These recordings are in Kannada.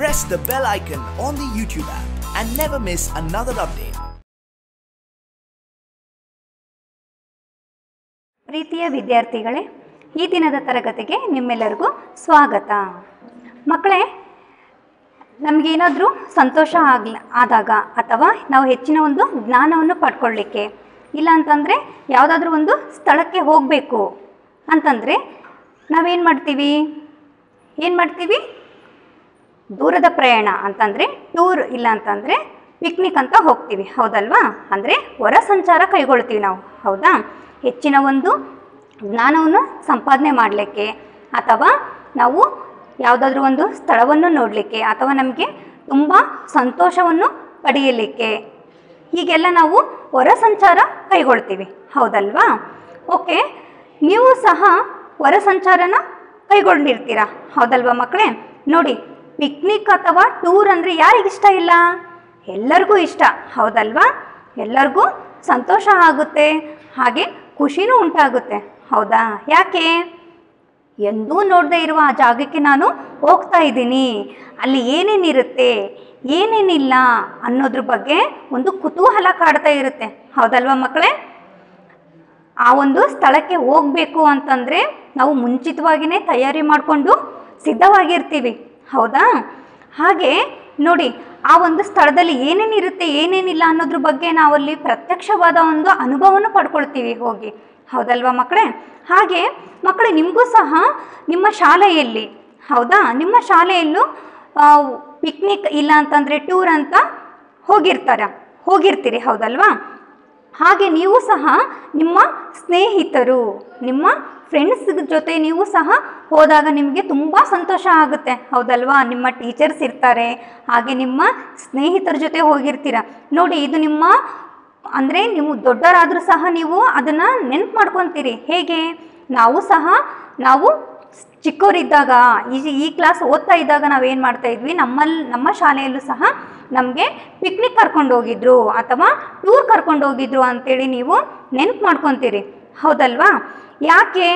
press the bell icon on the YouTube app and never miss another update. ಪ್ರೀತಿಯ ವಿದ್ಯಾರ್ಥಿಗಳೇ ಈ ದಿನದ ತರಗತಿಗೆ ನಿಮ್ಮೆಲ್ಲರಿಗೂ ಸ್ವಾಗತ ಮಕ್ಕಳೇ ನಮಗೇನಾದರೂ ಸಂತೋಷ ಆಗ್ಲ ಆದಾಗ ಅಥವಾ ನಾವು ಹೆಚ್ಚಿನ ಒಂದು ಜ್ಞಾನವನ್ನು ಪಡ್ಕೊಳ್ಳಿಕ್ಕೆ ಇಲ್ಲ ಅಂತಂದರೆ ಯಾವುದಾದ್ರೂ ಒಂದು ಸ್ಥಳಕ್ಕೆ ಹೋಗಬೇಕು ಅಂತಂದರೆ ನಾವೇನು ಮಾಡ್ತೀವಿ ಏನು ಮಾಡ್ತೀವಿ ದೂರದ ಪ್ರಯಾಣ ಅಂತಂದರೆ ಟೂರ್ ಇಲ್ಲ ಅಂತಂದರೆ ಪಿಕ್ನಿಕ್ ಅಂತ ಹೋಗ್ತೀವಿ ಹೌದಲ್ವಾ ಅಂದರೆ ಹೊರ ಸಂಚಾರ ಕೈಗೊಳ್ತೀವಿ ನಾವು ಹೌದಾ ಹೆಚ್ಚಿನ ಒಂದು ಜ್ಞಾನವನ್ನು ಸಂಪಾದನೆ ಮಾಡಲಿಕ್ಕೆ ಅಥವಾ ನಾವು ಯಾವುದಾದ್ರೂ ಒಂದು ಸ್ಥಳವನ್ನು ನೋಡಲಿಕ್ಕೆ ಅಥವಾ ನಮಗೆ ತುಂಬ ಸಂತೋಷವನ್ನು ಪಡೆಯಲಿಕ್ಕೆ ಹೀಗೆಲ್ಲ ನಾವು ಹೊರ ಸಂಚಾರ ಕೈಗೊಳ್ತೀವಿ ಹೌದಲ್ವಾ ಓಕೆ ನೀವು ಸಹ ಹೊರ ಸಂಚಾರನ ಕೈಗೊಂಡಿರ್ತೀರಾ ಹೌದಲ್ವಾ ಮಕ್ಕಳೇ ನೋಡಿ ಪಿಕ್ನಿಕ್ ಅಥವಾ ಟೂರ್ ಅಂದರೆ ಯಾರಿಗಿಷ್ಟ ಇಲ್ಲ ಎಲ್ಲರಿಗೂ ಇಷ್ಟ ಹೌದಲ್ವಾ ಎಲ್ಲರಿಗೂ ಸಂತೋಷ ಆಗುತ್ತೆ ಹಾಗೆ ಖುಷಿನೂ ಉಂಟಾಗುತ್ತೆ ಹೌದಾ ಯಾಕೆ ಎಂದೂ ನೋಡದೇ ಇರುವ ಆ ಜಾಗಕ್ಕೆ ನಾನು ಹೋಗ್ತಾ ಇದ್ದೀನಿ ಅಲ್ಲಿ ಏನೇನಿರುತ್ತೆ ಏನೇನಿಲ್ಲ ಅನ್ನೋದ್ರ ಬಗ್ಗೆ ಒಂದು ಕುತೂಹಲ ಕಾಡ್ತಾ ಇರುತ್ತೆ ಹೌದಲ್ವಾ ಮಕ್ಕಳೇ ಆ ಒಂದು ಸ್ಥಳಕ್ಕೆ ಹೋಗಬೇಕು ಅಂತಂದರೆ ನಾವು ಮುಂಚಿತವಾಗಿಯೇ ತಯಾರಿ ಮಾಡಿಕೊಂಡು ಸಿದ್ಧವಾಗಿರ್ತೀವಿ ಹೌದಾ ಹಾಗೆ ನೋಡಿ ಆ ಒಂದು ಸ್ಥಳದಲ್ಲಿ ಏನೇನಿರುತ್ತೆ ಏನೇನಿಲ್ಲ ಅನ್ನೋದ್ರ ಬಗ್ಗೆ ನಾವಲ್ಲಿ ಪ್ರತ್ಯಕ್ಷವಾದ ಒಂದು ಅನುಭವವನ್ನು ಪಡ್ಕೊಳ್ತೀವಿ ಹೋಗಿ ಹೌದಲ್ವಾ ಮಕ್ಕಳೇ ಹಾಗೆ ಮಕ್ಕಳೇ ನಿಮಗೂ ಸಹ ನಿಮ್ಮ ಶಾಲೆಯಲ್ಲಿ ಹೌದಾ ನಿಮ್ಮ ಶಾಲೆಯಲ್ಲೂ ಪಿಕ್ನಿಕ್ ಇಲ್ಲ ಅಂತಂದರೆ ಟೂರ್ ಅಂತ ಹೋಗಿರ್ತಾರ ಹೋಗಿರ್ತೀರಿ ಹೌದಲ್ವಾ ಹಾಗೆ ನೀವು ಸಹ ನಿಮ್ಮ ಸ್ನೇಹಿತರು ನಿಮ್ಮ ಫ್ರೆಂಡ್ಸ್ ಜೊತೆ ನೀವು ಸಹ ಹೋದಾಗ ನಿಮಗೆ ತುಂಬ ಸಂತೋಷ ಆಗುತ್ತೆ ಹೌದಲ್ವಾ ನಿಮ್ಮ ಟೀಚರ್ಸ್ ಇರ್ತಾರೆ ಹಾಗೆ ನಿಮ್ಮ ಸ್ನೇಹಿತರ ಜೊತೆ ಹೋಗಿರ್ತೀರ ನೋಡಿ ಇದು ನಿಮ್ಮ ಅಂದರೆ ನೀವು ದೊಡ್ಡವರಾದರೂ ಸಹ ನೀವು ಅದನ್ನು ನೆನ್ಪು ಮಾಡ್ಕೊತೀರಿ ಹೇಗೆ ನಾವು ಸಹ ನಾವು ಚಿಕ್ಕವರಿದ್ದಾಗ ಈ ಈ ಕ್ಲಾಸ್ ಓದ್ತಾ ಇದ್ದಾಗ ನಾವೇನು ಮಾಡ್ತಾ ಇದ್ವಿ ನಮ್ಮಲ್ಲಿ ನಮ್ಮ ಶಾಲೆಯಲ್ಲೂ ಸಹ ನಮಗೆ ಪಿಕ್ನಿಕ್ ಕರ್ಕೊಂಡು ಹೋಗಿದ್ರು ಅಥವಾ ಟೂರ್ ಕರ್ಕೊಂಡು ಹೋಗಿದ್ರು ಅಂತೇಳಿ ನೀವು ನೆನ್ಪು ಮಾಡ್ಕೊತೀರಿ ಹೌದಲ್ವಾ ಯಾಕೆ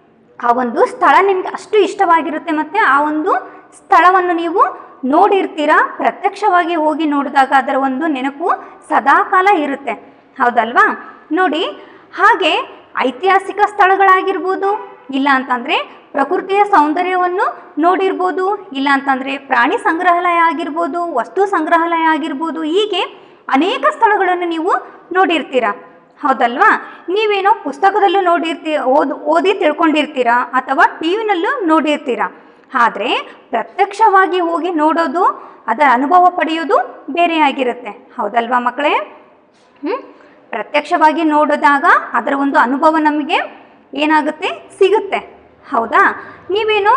ಆ ಒಂದು ಸ್ಥಳ ನಿಮಗೆ ಅಷ್ಟು ಇಷ್ಟವಾಗಿರುತ್ತೆ ಮತ್ತು ಆ ಒಂದು ಸ್ಥಳವನ್ನು ನೀವು ನೋಡಿರ್ತೀರಾ ಪ್ರತ್ಯಕ್ಷವಾಗಿ ಹೋಗಿ ನೋಡಿದಾಗ ಅದರ ಒಂದು ನೆನಪು ಸದಾಕಾಲ ಇರುತ್ತೆ ಹೌದಲ್ವಾ ನೋಡಿ ಹಾಗೆ ಐತಿಹಾಸಿಕ ಸ್ಥಳಗಳಾಗಿರ್ಬೋದು ಇಲ್ಲ ಅಂತಂದರೆ ಪ್ರಕೃತಿಯ ಸೌಂದರ್ಯವನ್ನು ನೋಡಿರ್ಬೋದು ಇಲ್ಲ ಅಂತಂದರೆ ಪ್ರಾಣಿ ಸಂಗ್ರಹಾಲಯ ಆಗಿರ್ಬೋದು ವಸ್ತು ಸಂಗ್ರಹಾಲಯ ಆಗಿರ್ಬೋದು ಹೀಗೆ ಅನೇಕ ಸ್ಥಳಗಳನ್ನು ನೀವು ನೋಡಿರ್ತೀರ ಹೌದಲ್ವಾ ನೀವೇನೋ ಪುಸ್ತಕದಲ್ಲೂ ನೋಡಿರ್ತೀ ಓದ್ ಓದಿ ತಿಳ್ಕೊಂಡಿರ್ತೀರಾ ಅಥವಾ ಟಿ ವಿನಲ್ಲೂ ನೋಡಿರ್ತೀರ ಆದರೆ ಪ್ರತ್ಯಕ್ಷವಾಗಿ ಹೋಗಿ ನೋಡೋದು ಅದರ ಅನುಭವ ಪಡೆಯೋದು ಬೇರೆ ಆಗಿರುತ್ತೆ ಹೌದಲ್ವಾ ಮಕ್ಕಳೇ ಹ್ಞೂ ಪ್ರತ್ಯಕ್ಷವಾಗಿ ನೋಡಿದಾಗ ಅದರ ಒಂದು ಅನುಭವ ನಮಗೆ ಏನಾಗುತ್ತೆ ಸಿಗುತ್ತೆ ಹೌದಾ ನೀವೇನು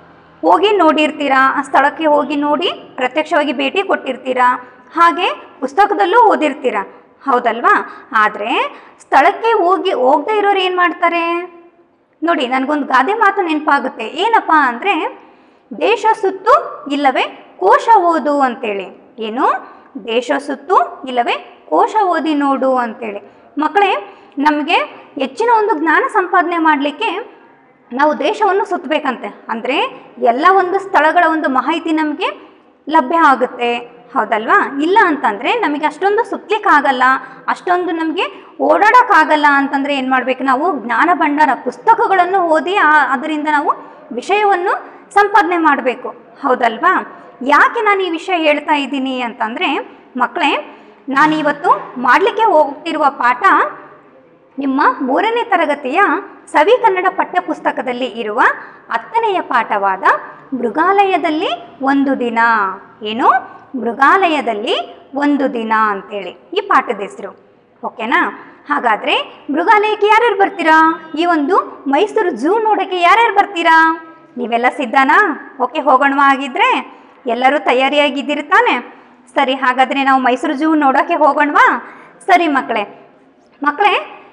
ಹೋಗಿ ನೋಡಿರ್ತೀರಾ ಆ ಸ್ಥಳಕ್ಕೆ ಹೋಗಿ ನೋಡಿ ಪ್ರತ್ಯಕ್ಷವಾಗಿ ಭೇಟಿ ಕೊಟ್ಟಿರ್ತೀರಾ ಹಾಗೆ ಪುಸ್ತಕದಲ್ಲೂ ಓದಿರ್ತೀರಾ ಹೌದಲ್ವಾ ಆದರೆ ಸ್ಥಳಕ್ಕೆ ಹೋಗಿ ಹೋಗದೆ ಇರೋರು ಏನು ಮಾಡ್ತಾರೆ ನೋಡಿ ನನಗೊಂದು ಗಾದೆ ಮಾತು ನೆನಪಾಗುತ್ತೆ ಏನಪ್ಪ ಅಂದರೆ ದೇಶ ಸುತ್ತು ಇಲ್ಲವೇ ಕೋಶ ಓದು ಅಂತೇಳಿ ಏನು ದೇಶ ಸುತ್ತು ಇಲ್ಲವೇ ಕೋಶ ಓದಿ ನೋಡು ಅಂತೇಳಿ ಮಕ್ಕಳೇ ನಮಗೆ ಹೆಚ್ಚಿನ ಒಂದು ಜ್ಞಾನ ಸಂಪಾದನೆ ಮಾಡಲಿಕ್ಕೆ ನಾವು ದೇಶವನ್ನು ಸುತ್ತಬೇಕಂತೆ ಅಂದರೆ ಎಲ್ಲ ಒಂದು ಸ್ಥಳಗಳ ಒಂದು ಮಾಹಿತಿ ನಮಗೆ ಲಭ್ಯ ಆಗುತ್ತೆ ಹೌದಲ್ವಾ ಇಲ್ಲ ಅಂತಂದರೆ ನಮಗೆ ಅಷ್ಟೊಂದು ಸುತ್ತಲಿಕ್ಕಾಗಲ್ಲ ಅಷ್ಟೊಂದು ನಮಗೆ ಓಡಾಡೋಕ್ಕಾಗಲ್ಲ ಅಂತಂದರೆ ಏನು ಮಾಡಬೇಕು ನಾವು ಜ್ಞಾನ ಭಂಡಾರ ಪುಸ್ತಕಗಳನ್ನು ಓದಿ ಆ ಅದರಿಂದ ನಾವು ವಿಷಯವನ್ನು ಸಂಪಾದನೆ ಮಾಡಬೇಕು ಹೌದಲ್ವಾ ಯಾಕೆ ನಾನು ಈ ವಿಷಯ ಹೇಳ್ತಾ ಇದ್ದೀನಿ ಅಂತಂದರೆ ಮಕ್ಕಳೇ ನಾನಿವತ್ತು ಮಾಡಲಿಕ್ಕೆ ಹೋಗ್ತಿರುವ ಪಾಠ ನಿಮ್ಮ ಮೂರನೇ ತರಗತಿಯ ಸವಿ ಕನ್ನಡ ಪಠ್ಯಪುಸ್ತಕದಲ್ಲಿ ಇರುವ ಹತ್ತನೆಯ ಪಾಠವಾದ ಮೃಗಾಲಯದಲ್ಲಿ ಒಂದು ದಿನ ಏನು ಮೃಗಾಲಯದಲ್ಲಿ ಒಂದು ದಿನ ಅಂತೇಳಿ ಈ ಪಾಠದ ಹೆಸರು ಓಕೆನಾ ಹಾಗಾದರೆ ಮೃಗಾಲಯಕ್ಕೆ ಯಾರ್ಯಾರು ಬರ್ತೀರಾ ಈ ಒಂದು ಮೈಸೂರು ಝೂ ನೋಡೋಕ್ಕೆ ಯಾರ್ಯಾರು ಬರ್ತೀರಾ ನೀವೆಲ್ಲ ಸಿದ್ಧನಾ ಓಕೆ ಹೋಗೋಣ ಆಗಿದ್ರೆ ಎಲ್ಲರೂ ತಯಾರಿಯಾಗಿದ್ದೀರಿ ತಾನೆ ಸರಿ ಹಾಗಾದರೆ ನಾವು ಮೈಸೂರು ಝೂ ನೋಡೋಕ್ಕೆ ಹೋಗೋಣವಾ ಸರಿ ಮಕ್ಕಳೇ ಮಕ್ಕಳೇ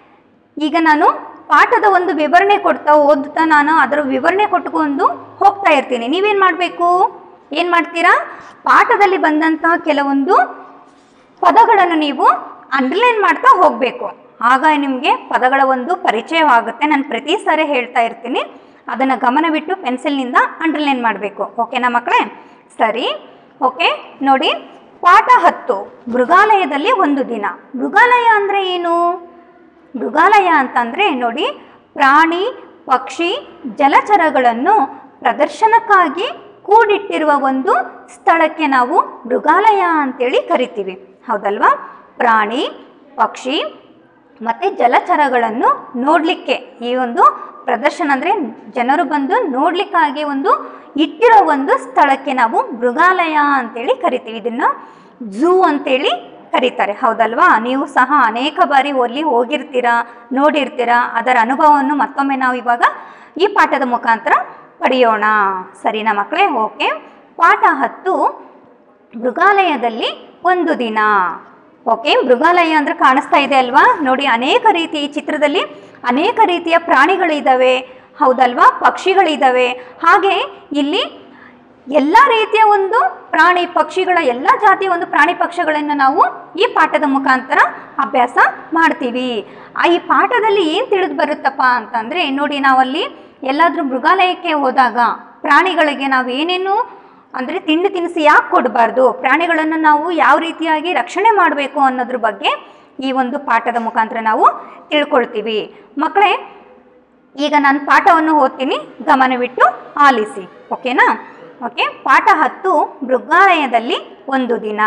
ಈಗ ನಾನು ಪಾಠದ ಒಂದು ವಿವರಣೆ ಕೊಡ್ತಾ ಓದುತ್ತಾ ನಾನು ಅದರ ವಿವರಣೆ ಕೊಟ್ಕೊಂಡು ಹೋಗ್ತಾ ಇರ್ತೀನಿ ನೀವೇನು ಮಾಡಬೇಕು ಏನು ಮಾಡ್ತೀರಾ ಪಾಠದಲ್ಲಿ ಬಂದಂತಹ ಕೆಲವೊಂದು ಪದಗಳನ್ನು ನೀವು ಅಂಡರ್ಲೈನ್ ಮಾಡ್ತಾ ಹೋಗಬೇಕು ಆಗ ನಿಮಗೆ ಪದಗಳ ಒಂದು ಪರಿಚಯವಾಗುತ್ತೆ ನಾನು ಪ್ರತಿ ಸಾರಿ ಹೇಳ್ತಾ ಇರ್ತೀನಿ ಅದನ್ನು ಗಮನವಿಟ್ಟು ಪೆನ್ಸಿಲ್ನಿಂದ ಅಂಡರ್ಲೈನ್ ಮಾಡಬೇಕು ಓಕೆನಾ ಮಕ್ಕಳೇ ಸರಿ ಓಕೆ ನೋಡಿ ಪಾಠ ಹತ್ತು ಮೃಗಾಲಯದಲ್ಲಿ ಒಂದು ದಿನ ಮೃಗಾಲಯ ಅಂದರೆ ಏನು ಮೃಗಾಲಯ ಅಂತಂದರೆ ನೋಡಿ ಪ್ರಾಣಿ ಪಕ್ಷಿ ಜಲಚರಗಳನ್ನು ಪ್ರದರ್ಶನಕ್ಕಾಗಿ ಕೂಡಿಟ್ಟಿರುವ ಒಂದು ಸ್ಥಳಕ್ಕೆ ನಾವು ಮೃಗಾಲಯ ಅಂತೇಳಿ ಕರಿತೀವಿ ಹೌದಲ್ವಾ ಪ್ರಾಣಿ ಪಕ್ಷಿ ಮತ್ತು ಜಲಚರಗಳನ್ನು ನೋಡಲಿಕ್ಕೆ ಈ ಒಂದು ಪ್ರದರ್ಶನ ಅಂದರೆ ಜನರು ಬಂದು ನೋಡಲಿಕ್ಕಾಗಿ ಒಂದು ಇಟ್ಟಿರೋ ಒಂದು ಸ್ಥಳಕ್ಕೆ ನಾವು ಮೃಗಾಲಯ ಅಂತೇಳಿ ಕರಿತೀವಿ ಇದನ್ನು ಝೂ ಅಂತೇಳಿ ಕರೀತಾರೆ ಹೌದಲ್ವಾ ನೀವು ಸಹ ಅನೇಕ ಬಾರಿ ಅಲ್ಲಿ ಹೋಗಿರ್ತೀರಾ ನೋಡಿರ್ತೀರಾ ಅದರ ಅನುಭವವನ್ನು ಮತ್ತೊಮ್ಮೆ ನಾವು ಇವಾಗ ಈ ಪಾಠದ ಮುಖಾಂತರ ಪಡೆಯೋಣ ಸರಿನಾ ಮಕ್ಕಳೇ ಓಕೆ ಪಾಠ ಹತ್ತು ಮೃಗಾಲಯದಲ್ಲಿ ಒಂದು ದಿನ ಓಕೆ ಮೃಗಾಲಯ ಅಂದ್ರೆ ಕಾಣಿಸ್ತಾ ಇದೆ ಅಲ್ವಾ ನೋಡಿ ಅನೇಕ ರೀತಿ ಈ ಚಿತ್ರದಲ್ಲಿ ಅನೇಕ ರೀತಿಯ ಪ್ರಾಣಿಗಳಿದ್ದಾವೆ ಹೌದಲ್ವಾ ಪಕ್ಷಿಗಳಿದ್ದಾವೆ ಹಾಗೆ ಇಲ್ಲಿ ಎಲ್ಲ ರೀತಿಯ ಒಂದು ಪ್ರಾಣಿ ಪಕ್ಷಿಗಳ ಎಲ್ಲ ಜಾತಿಯ ಒಂದು ಪ್ರಾಣಿ ಪಕ್ಷಿಗಳನ್ನು ನಾವು ಈ ಪಾಠದ ಮುಖಾಂತರ ಅಭ್ಯಾಸ ಮಾಡ್ತೀವಿ ಆ ಈ ಪಾಠದಲ್ಲಿ ಏನು ತಿಳಿದು ಬರುತ್ತಪ್ಪ ಅಂತಂದರೆ ನೋಡಿ ನಾವಲ್ಲಿ ಎಲ್ಲಾದರೂ ಮೃಗಾಲಯಕ್ಕೆ ಹೋದಾಗ ಪ್ರಾಣಿಗಳಿಗೆ ನಾವು ಏನೇನು ಅಂದರೆ ತಿಂಡಿ ತಿನಿಸಿ ಯಾಕೆ ಕೊಡಬಾರ್ದು ಪ್ರಾಣಿಗಳನ್ನು ನಾವು ಯಾವ ರೀತಿಯಾಗಿ ರಕ್ಷಣೆ ಮಾಡಬೇಕು ಅನ್ನೋದ್ರ ಬಗ್ಗೆ ಈ ಒಂದು ಪಾಠದ ಮುಖಾಂತರ ನಾವು ತಿಳ್ಕೊಳ್ತೀವಿ ಮಕ್ಕಳೇ ಈಗ ನಾನು ಪಾಠವನ್ನು ಓದ್ತೀನಿ ಗಮನವಿಟ್ಟು ಆಲಿಸಿ ಓಕೆನಾ ಓಕೆ ಪಾಠ ಹತ್ತು ಮೃಗಾಲಯದಲ್ಲಿ ಒಂದು ದಿನ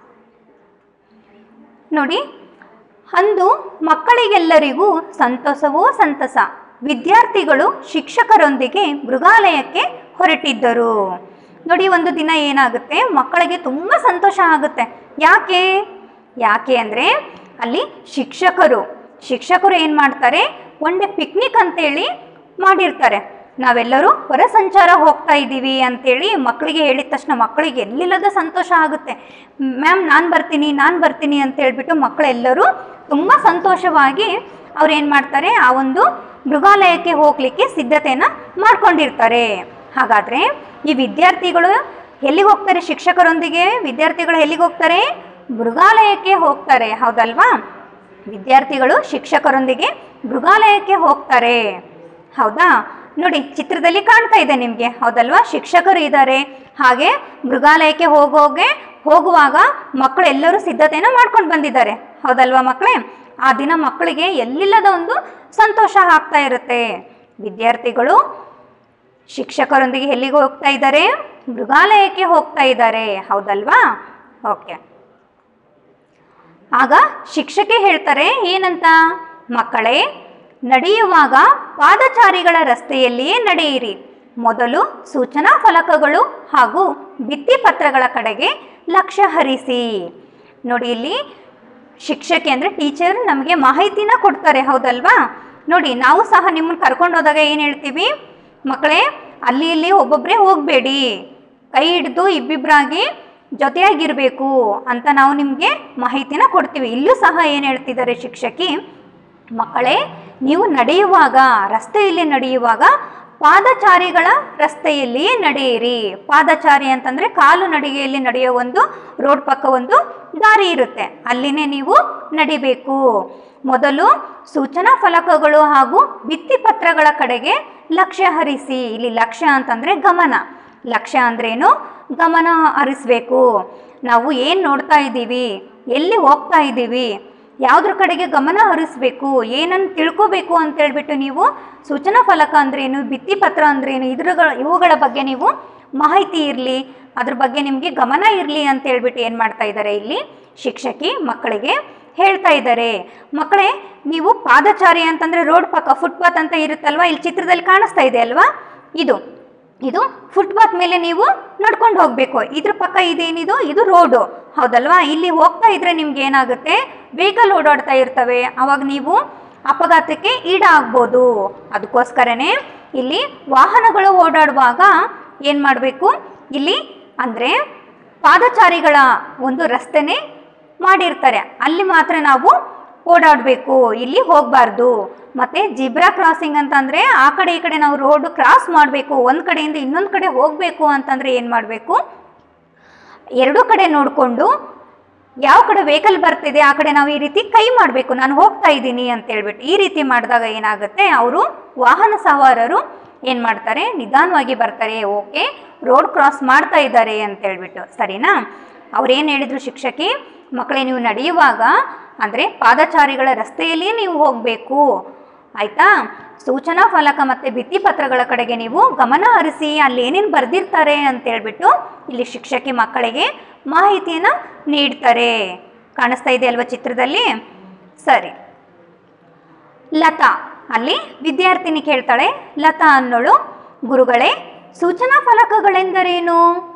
ನೋಡಿ ಅಂದು ಮಕ್ಕಳಿಗೆಲ್ಲರಿಗೂ ಸಂತಸವೋ ಸಂತಸ ವಿದ್ಯಾರ್ಥಿಗಳು ಶಿಕ್ಷಕರೊಂದಿಗೆ ಮೃಗಾಲಯಕ್ಕೆ ಹೊರಟಿದ್ದರು ನೋಡಿ ಒಂದು ದಿನ ಏನಾಗುತ್ತೆ ಮಕ್ಕಳಿಗೆ ತುಂಬ ಸಂತೋಷ ಆಗುತ್ತೆ ಯಾಕೆ ಯಾಕೆ ಅಂದರೆ ಅಲ್ಲಿ ಶಿಕ್ಷಕರು ಶಿಕ್ಷಕರು ಏನು ಮಾಡ್ತಾರೆ ಒನ್ ಡೇ ಪಿಕ್ನಿಕ್ ಅಂತೇಳಿ ಮಾಡಿರ್ತಾರೆ ನಾವೆಲ್ಲರೂ ಹೊರ ಸಂಚಾರ ಹೋಗ್ತಾ ಇದ್ದೀವಿ ಅಂತೇಳಿ ಮಕ್ಕಳಿಗೆ ಹೇಳಿದ ತಕ್ಷಣ ಮಕ್ಕಳಿಗೆ ಎಲ್ಲಿಲ್ಲದ ಸಂತೋಷ ಆಗುತ್ತೆ ಮ್ಯಾಮ್ ನಾನು ಬರ್ತೀನಿ ನಾನು ಬರ್ತೀನಿ ಅಂತ ಹೇಳ್ಬಿಟ್ಟು ಮಕ್ಕಳೆಲ್ಲರೂ ತುಂಬ ಸಂತೋಷವಾಗಿ ಅವ್ರು ಏನು ಮಾಡ್ತಾರೆ ಆ ಒಂದು ಮೃಗಾಲಯಕ್ಕೆ ಹೋಗಲಿಕ್ಕೆ ಸಿದ್ಧತೆಯನ್ನು ಮಾಡ್ಕೊಂಡಿರ್ತಾರೆ ಹಾಗಾದರೆ ಈ ವಿದ್ಯಾರ್ಥಿಗಳು ಎಲ್ಲಿಗೆ ಹೋಗ್ತಾರೆ ಶಿಕ್ಷಕರೊಂದಿಗೆ ವಿದ್ಯಾರ್ಥಿಗಳು ಎಲ್ಲಿಗೆ ಹೋಗ್ತಾರೆ ಮೃಗಾಲಯಕ್ಕೆ ಹೋಗ್ತಾರೆ ಹೌದಲ್ವಾ ವಿದ್ಯಾರ್ಥಿಗಳು ಶಿಕ್ಷಕರೊಂದಿಗೆ ಮೃಗಾಲಯಕ್ಕೆ ಹೋಗ್ತಾರೆ ಹೌದಾ ನೋಡಿ ಚಿತ್ರದಲ್ಲಿ ಕಾಣ್ತಾ ಇದೆ ನಿಮಗೆ ಹೌದಲ್ವಾ ಶಿಕ್ಷಕರು ಇದ್ದಾರೆ ಹಾಗೆ ಮೃಗಾಲಯಕ್ಕೆ ಹೋಗೋಗೆ ಹೋಗುವಾಗ ಮಕ್ಕಳು ಎಲ್ಲರೂ ಸಿದ್ಧತೆಯನ್ನು ಮಾಡ್ಕೊಂಡು ಬಂದಿದ್ದಾರೆ ಹೌದಲ್ವಾ ಮಕ್ಕಳೇ ಆ ದಿನ ಮಕ್ಕಳಿಗೆ ಎಲ್ಲಿಲ್ಲದ ಒಂದು ಸಂತೋಷ ಆಗ್ತಾ ಇರುತ್ತೆ ವಿದ್ಯಾರ್ಥಿಗಳು ಶಿಕ್ಷಕರೊಂದಿಗೆ ಎಲ್ಲಿಗೆ ಹೋಗ್ತಾ ಇದ್ದಾರೆ ಮೃಗಾಲಯಕ್ಕೆ ಹೋಗ್ತಾ ಇದ್ದಾರೆ ಹೌದಲ್ವಾ ಓಕೆ ಆಗ ಶಿಕ್ಷಕಿ ಹೇಳ್ತಾರೆ ಏನಂತ ಮಕ್ಕಳೇ ನಡೆಯುವಾಗ ಪಾದಚಾರಿಗಳ ರಸ್ತೆಯಲ್ಲಿಯೇ ನಡೆಯಿರಿ ಮೊದಲು ಸೂಚನಾ ಫಲಕಗಳು ಹಾಗೂ ಭಿತ್ತಿಪತ್ರಗಳ ಕಡೆಗೆ ಲಕ್ಷ್ಯ ಹರಿಸಿ ನೋಡಿ ಇಲ್ಲಿ ಶಿಕ್ಷಕಿ ಅಂದರೆ ಟೀಚರ್ ನಮಗೆ ಮಾಹಿತಿನ ಕೊಡ್ತಾರೆ ಹೌದಲ್ವಾ ನೋಡಿ ನಾವು ಸಹ ನಿಮ್ಮನ್ನು ಕರ್ಕೊಂಡು ಹೋದಾಗ ಏನು ಹೇಳ್ತೀವಿ ಮಕ್ಕಳೇ ಅಲ್ಲಿ ಇಲ್ಲಿ ಒಬ್ಬೊಬ್ಬರೇ ಹೋಗಬೇಡಿ ಕೈ ಹಿಡಿದು ಇಬ್ಬಿಬ್ಬರಾಗಿ ಜೊತೆಯಾಗಿರಬೇಕು ಅಂತ ನಾವು ನಿಮಗೆ ಮಾಹಿತಿನ ಕೊಡ್ತೀವಿ ಇಲ್ಲೂ ಸಹ ಏನು ಹೇಳ್ತಿದ್ದಾರೆ ಶಿಕ್ಷಕಿ ಮಕ್ಕಳೇ ನೀವು ನಡೆಯುವಾಗ ರಸ್ತೆಯಲ್ಲಿ ನಡೆಯುವಾಗ ಪಾದಚಾರಿಗಳ ರಸ್ತೆಯಲ್ಲಿಯೇ ನಡೆಯಿರಿ ಪಾದಚಾರಿ ಅಂತಂದರೆ ಕಾಲು ನಡಿಗೆಯಲ್ಲಿ ನಡೆಯೋ ಒಂದು ರೋಡ್ ಪಕ್ಕ ಒಂದು ದಾರಿ ಇರುತ್ತೆ ಅಲ್ಲಿನೇ ನೀವು ನಡಿಬೇಕು ಮೊದಲು ಸೂಚನಾ ಫಲಕಗಳು ಹಾಗೂ ಭಿತ್ತಿಪತ್ರಗಳ ಕಡೆಗೆ ಲಕ್ಷ್ಯ ಹರಿಸಿ ಇಲ್ಲಿ ಲಕ್ಷ್ಯ ಅಂತಂದರೆ ಗಮನ ಲಕ್ಷ್ಯ ಅಂದ್ರೇನು ಗಮನ ಹರಿಸ್ಬೇಕು ನಾವು ಏನು ನೋಡ್ತಾ ಇದ್ದೀವಿ ಎಲ್ಲಿ ಹೋಗ್ತಾ ಇದ್ದೀವಿ ಯಾವುದ್ರ ಕಡೆಗೆ ಗಮನ ಹರಿಸ್ಬೇಕು ಏನನ್ನು ತಿಳ್ಕೋಬೇಕು ಅಂತ ಹೇಳ್ಬಿಟ್ಟು ನೀವು ಸೂಚನಾ ಫಲಕ ಅಂದ್ರೇನು ಭಿತ್ತಿಪತ್ರ ಅಂದ್ರೇನು ಇದ್ರಗಳ ಇವುಗಳ ಬಗ್ಗೆ ನೀವು ಮಾಹಿತಿ ಇರಲಿ ಅದ್ರ ಬಗ್ಗೆ ನಿಮಗೆ ಗಮನ ಇರಲಿ ಅಂತ ಹೇಳ್ಬಿಟ್ಟು ಏನು ಮಾಡ್ತಾ ಇದ್ದಾರೆ ಇಲ್ಲಿ ಶಿಕ್ಷಕಿ ಮಕ್ಕಳಿಗೆ ಹೇಳ್ತಾ ಇದ್ದಾರೆ ಮಕ್ಕಳೇ ನೀವು ಪಾದಚಾರಿ ಅಂತಂದರೆ ರೋಡ್ ಪಕ್ಕ ಫುಟ್ಪಾತ್ ಅಂತ ಇರುತ್ತಲ್ವಾ ಇಲ್ಲಿ ಚಿತ್ರದಲ್ಲಿ ಕಾಣಿಸ್ತಾ ಇದೆ ಅಲ್ವಾ ಇದು ಇದು ಫುಟ್ಪಾತ್ ಮೇಲೆ ನೀವು ನಡ್ಕೊಂಡು ಹೋಗಬೇಕು ಇದ್ರ ಪಕ್ಕ ಇದೇನಿದು ಇದು ರೋಡು ಹೌದಲ್ವಾ ಇಲ್ಲಿ ಹೋಗ್ತಾ ಇದ್ರೆ ನಿಮ್ಗೆ ಏನಾಗುತ್ತೆ ವೆಹಿಕಲ್ ಓಡಾಡ್ತಾ ಇರ್ತವೆ ಅವಾಗ ನೀವು ಅಪಘಾತಕ್ಕೆ ಈಡಾಗ್ಬೋದು ಅದಕ್ಕೋಸ್ಕರನೇ ಇಲ್ಲಿ ವಾಹನಗಳು ಓಡಾಡುವಾಗ ಏನು ಮಾಡಬೇಕು ಇಲ್ಲಿ ಅಂದರೆ ಪಾದಚಾರಿಗಳ ಒಂದು ರಸ್ತೆನೇ ಮಾಡಿರ್ತಾರೆ ಅಲ್ಲಿ ಮಾತ್ರ ನಾವು ಓಡಾಡಬೇಕು ಇಲ್ಲಿ ಹೋಗಬಾರ್ದು ಮತ್ತು ಜಿಬ್ರಾ ಕ್ರಾಸಿಂಗ್ ಅಂತಂದರೆ ಆ ಕಡೆ ಈ ಕಡೆ ನಾವು ರೋಡ್ ಕ್ರಾಸ್ ಮಾಡಬೇಕು ಒಂದು ಕಡೆಯಿಂದ ಇನ್ನೊಂದು ಕಡೆ ಹೋಗಬೇಕು ಅಂತಂದರೆ ಏನು ಮಾಡಬೇಕು ಎರಡೂ ಕಡೆ ನೋಡಿಕೊಂಡು ಯಾವ ಕಡೆ ವೆಹಿಕಲ್ ಬರ್ತಿದೆ ಆ ಕಡೆ ನಾವು ಈ ರೀತಿ ಕೈ ಮಾಡಬೇಕು ನಾನು ಹೋಗ್ತಾ ಇದ್ದೀನಿ ಅಂತ ಹೇಳ್ಬಿಟ್ಟು ಈ ರೀತಿ ಮಾಡಿದಾಗ ಏನಾಗುತ್ತೆ ಅವರು ವಾಹನ ಸವಾರರು ಏನು ಮಾಡ್ತಾರೆ ನಿಧಾನವಾಗಿ ಬರ್ತಾರೆ ಓಕೆ ರೋಡ್ ಕ್ರಾಸ್ ಮಾಡ್ತಾ ಇದ್ದಾರೆ ಅಂತ ಹೇಳ್ಬಿಟ್ಟು ಸರಿನಾ ಅವ್ರೇನು ಹೇಳಿದ್ರು ಶಿಕ್ಷಕಿ ಮಕ್ಕಳೇ ನೀವು ನಡೆಯುವಾಗ ಅಂದರೆ ಪಾದಚಾರಿಗಳ ರಸ್ತೆಯಲ್ಲಿ ನೀವು ಹೋಗಬೇಕು ಆಯಿತಾ ಸೂಚನಾ ಫಲಕ ಮತ್ತು ಭಿತ್ತಿಪತ್ರಗಳ ಕಡೆಗೆ ನೀವು ಗಮನ ಹರಿಸಿ ಅಲ್ಲಿ ಏನೇನು ಬರೆದಿರ್ತಾರೆ ಅಂತ ಹೇಳ್ಬಿಟ್ಟು ಇಲ್ಲಿ ಶಿಕ್ಷಕಿ ಮಕ್ಕಳಿಗೆ ಮಾಹಿತಿಯನ್ನು ನೀಡ್ತಾರೆ ಕಾಣಿಸ್ತಾ ಇದೆ ಅಲ್ವಾ ಚಿತ್ರದಲ್ಲಿ ಸರಿ ಲತಾ ಅಲ್ಲಿ ವಿದ್ಯಾರ್ಥಿನಿ ಕೇಳ್ತಾಳೆ ಲತಾ ಅನ್ನೋಳು ಗುರುಗಳೇ ಸೂಚನಾ ಫಲಕಗಳೆಂದರೇನು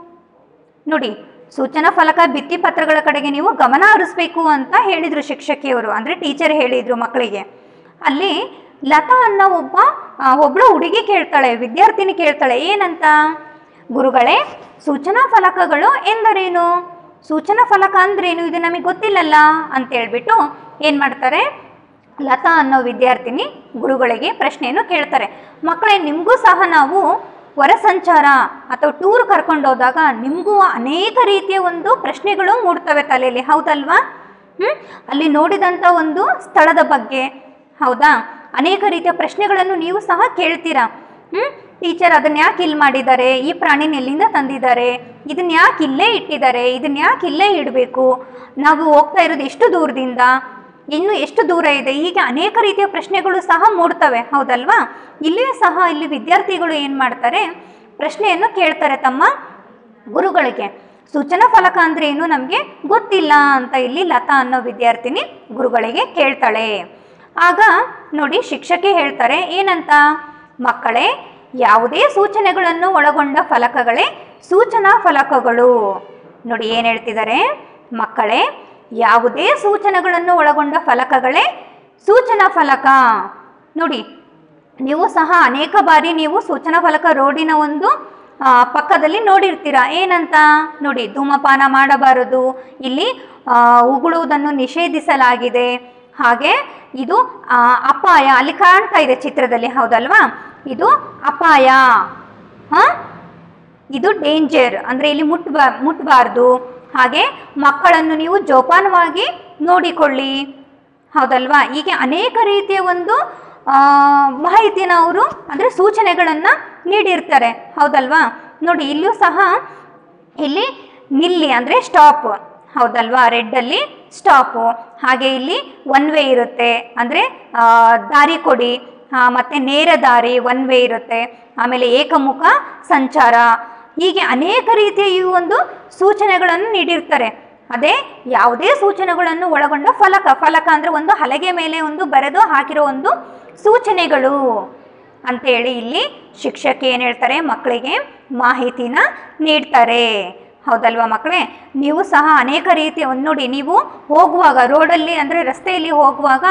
ನೋಡಿ ಸೂಚನಾ ಫಲಕ ಭಿತ್ತಿಪತ್ರಗಳ ಕಡೆಗೆ ನೀವು ಗಮನ ಹರಿಸ್ಬೇಕು ಅಂತ ಹೇಳಿದರು ಶಿಕ್ಷಕಿಯವರು ಅಂದರೆ ಟೀಚರ್ ಹೇಳಿದರು ಮಕ್ಕಳಿಗೆ ಅಲ್ಲಿ ಲತಾ ಅನ್ನೋ ಒಬ್ಬ ಆ, ಒಬ್ಳು ಹುಡುಗಿ ಕೇಳ್ತಾಳೆ ವಿದ್ಯಾರ್ಥಿನಿ ಕೇಳ್ತಾಳೆ ಏನಂತ ಗುರುಗಳೇ ಸೂಚನಾ ಫಲಕಗಳು ಎಂದರೇನು ಸೂಚನಾ ಫಲಕ ಅಂದ್ರೇನು ಇದು ನಮಗೆ ಗೊತ್ತಿಲ್ಲಲ್ಲ ಅಂತ ಹೇಳ್ಬಿಟ್ಟು ಏನು ಮಾಡ್ತಾರೆ ಲತಾ ಅನ್ನೋ ವಿದ್ಯಾರ್ಥಿನಿ ಗುರುಗಳಿಗೆ ಪ್ರಶ್ನೆಯನ್ನು ಕೇಳ್ತಾರೆ ಮಕ್ಕಳೇ ನಿಮಗೂ ಸಹ ನಾವು ಹೊರ ಸಂಚಾರ ಅಥವಾ ಟೂರ್ ಕರ್ಕೊಂಡು ಹೋದಾಗ ನಿಮಗೂ ಅನೇಕ ರೀತಿಯ ಒಂದು ಪ್ರಶ್ನೆಗಳು ಮೂಡ್ತವೆ ತಲೆಯಲ್ಲಿ ಹೌದಲ್ವಾ ಹ್ಞೂ ಅಲ್ಲಿ ನೋಡಿದಂಥ ಒಂದು ಸ್ಥಳದ ಬಗ್ಗೆ ಹೌದಾ ಅನೇಕ ರೀತಿಯ ಪ್ರಶ್ನೆಗಳನ್ನು ನೀವು ಸಹ ಕೇಳ್ತೀರಾ ಹ್ಞೂ ಟೀಚರ್ ಅದನ್ನ ಯಾಕೆ ಇಲ್ಲಿ ಮಾಡಿದ್ದಾರೆ ಈ ಪ್ರಾಣಿನ ಎಲ್ಲಿಂದ ತಂದಿದ್ದಾರೆ ಇದನ್ನ ಯಾಕೆ ಇಲ್ಲೇ ಇಟ್ಟಿದ್ದಾರೆ ಇದನ್ನ ಯಾಕೆ ಇಲ್ಲೇ ಇಡಬೇಕು ನಾವು ಹೋಗ್ತಾ ಇರೋದು ಎಷ್ಟು ದೂರದಿಂದ ಇನ್ನು ಎಷ್ಟು ದೂರ ಇದೆ ಹೀಗೆ ಅನೇಕ ರೀತಿಯ ಪ್ರಶ್ನೆಗಳು ಸಹ ಮೂಡ್ತವೆ ಹೌದಲ್ವಾ ಇಲ್ಲಿಯೂ ಸಹ ಇಲ್ಲಿ ವಿದ್ಯಾರ್ಥಿಗಳು ಏನು ಮಾಡ್ತಾರೆ ಪ್ರಶ್ನೆಯನ್ನು ಕೇಳ್ತಾರೆ ತಮ್ಮ ಗುರುಗಳಿಗೆ ಸೂಚನಾ ಫಲಕ ಅಂದ್ರೆ ಏನು ನಮಗೆ ಗೊತ್ತಿಲ್ಲ ಅಂತ ಇಲ್ಲಿ ಲತಾ ಅನ್ನೋ ವಿದ್ಯಾರ್ಥಿನಿ ಗುರುಗಳಿಗೆ ಕೇಳ್ತಾಳೆ ಆಗ ನೋಡಿ ಶಿಕ್ಷಕಿ ಹೇಳ್ತಾರೆ ಏನಂತ ಮಕ್ಕಳೇ ಯಾವುದೇ ಸೂಚನೆಗಳನ್ನು ಒಳಗೊಂಡ ಫಲಕಗಳೇ ಸೂಚನಾ ಫಲಕಗಳು ನೋಡಿ ಏನು ಹೇಳ್ತಿದ್ದಾರೆ ಮಕ್ಕಳೇ ಯಾವುದೇ ಸೂಚನೆಗಳನ್ನು ಒಳಗೊಂಡ ಫಲಕಗಳೇ ಸೂಚನಾ ಫಲಕ ನೋಡಿ ನೀವು ಸಹ ಅನೇಕ ಬಾರಿ ನೀವು ಸೂಚನಾ ಫಲಕ ರೋಡಿನ ಒಂದು ಆ, ಪಕ್ಕದಲ್ಲಿ ನೋಡಿರ್ತೀರ ಏನಂತ ನೋಡಿ ಧೂಮಪಾನ ಮಾಡಬಾರದು ಇಲ್ಲಿ ಆ, ಉಗುಳುವುದನ್ನು ನಿಷೇಧಿಸಲಾಗಿದೆ ಹಾಗೆ ಇದು ಆ, ಅಪಾಯ ಅಲ್ಲಿ ಕಾಣ್ತಾ ಇದೆ ಚಿತ್ರದಲ್ಲಿ ಹೌದಲ್ವಾ ಇದು ಅಪಾಯ ಹಾಂ ಇದು ಡೇಂಜರ್ ಅಂದರೆ ಇಲ್ಲಿ ಮುಟ್ಬಾ ಮುಟ್ಬಾರ್ದು ಹಾಗೆ ಮಕ್ಕಳನ್ನು ನೀವು ಜೋಪಾನವಾಗಿ ನೋಡಿಕೊಳ್ಳಿ ಹೌದಲ್ವಾ ಹೀಗೆ ಅನೇಕ ರೀತಿಯ ಒಂದು ಆ, ಮಾಹಿತಿನ ಅವರು ಅಂದರೆ ಸೂಚನೆಗಳನ್ನು ನೀಡಿರ್ತಾರೆ ಹೌದಲ್ವಾ ನೋಡಿ ಇಲ್ಲಿಯೂ ಸಹ ಇಲ್ಲಿ ನಿಲ್ಲಿ ಅಂದರೆ ಸ್ಟಾಪ್ ಹೌದಲ್ವಾ ರೆಡ್ಡಲ್ಲಿ ಸ್ಟಾಪು ಹಾಗೆ ಇಲ್ಲಿ ಒನ್ ವೇ ಇರುತ್ತೆ ಅಂದರೆ ದಾರಿ ಕೊಡಿ ಆ, ಮತ್ತೆ ನೇರ ದಾರಿ ಒನ್ ವೇ ಇರುತ್ತೆ ಆಮೇಲೆ ಏಕಮುಖ ಸಂಚಾರ ಹೀಗೆ ಅನೇಕ ರೀತಿಯ ಈ ಒಂದು ಸೂಚನೆಗಳನ್ನು ನೀಡಿರ್ತಾರೆ ಅದೇ ಯಾವುದೇ ಸೂಚನೆಗಳನ್ನು ಒಳಗೊಂಡ ಫಲಕ ಫಲಕ ಅಂದರೆ ಒಂದು ಹಲಗೆ ಮೇಲೆ ಒಂದು ಬರೆದು ಹಾಕಿರೋ ಒಂದು ಸೂಚನೆಗಳು ಅಂತೇಳಿ ಇಲ್ಲಿ ಶಿಕ್ಷಕಿ ಏನು ಹೇಳ್ತಾರೆ ಮಕ್ಕಳಿಗೆ ಮಾಹಿತಿನ ನೀಡ್ತಾರೆ ಹೌದಲ್ವಾ ಮಕ್ಕಳೇ ನೀವು ಸಹ ಅನೇಕ ರೀತಿಯ ಒಂದು ನೋಡಿ ನೀವು ಹೋಗುವಾಗ ರೋಡಲ್ಲಿ ಅಂದರೆ ರಸ್ತೆಯಲ್ಲಿ ಹೋಗುವಾಗ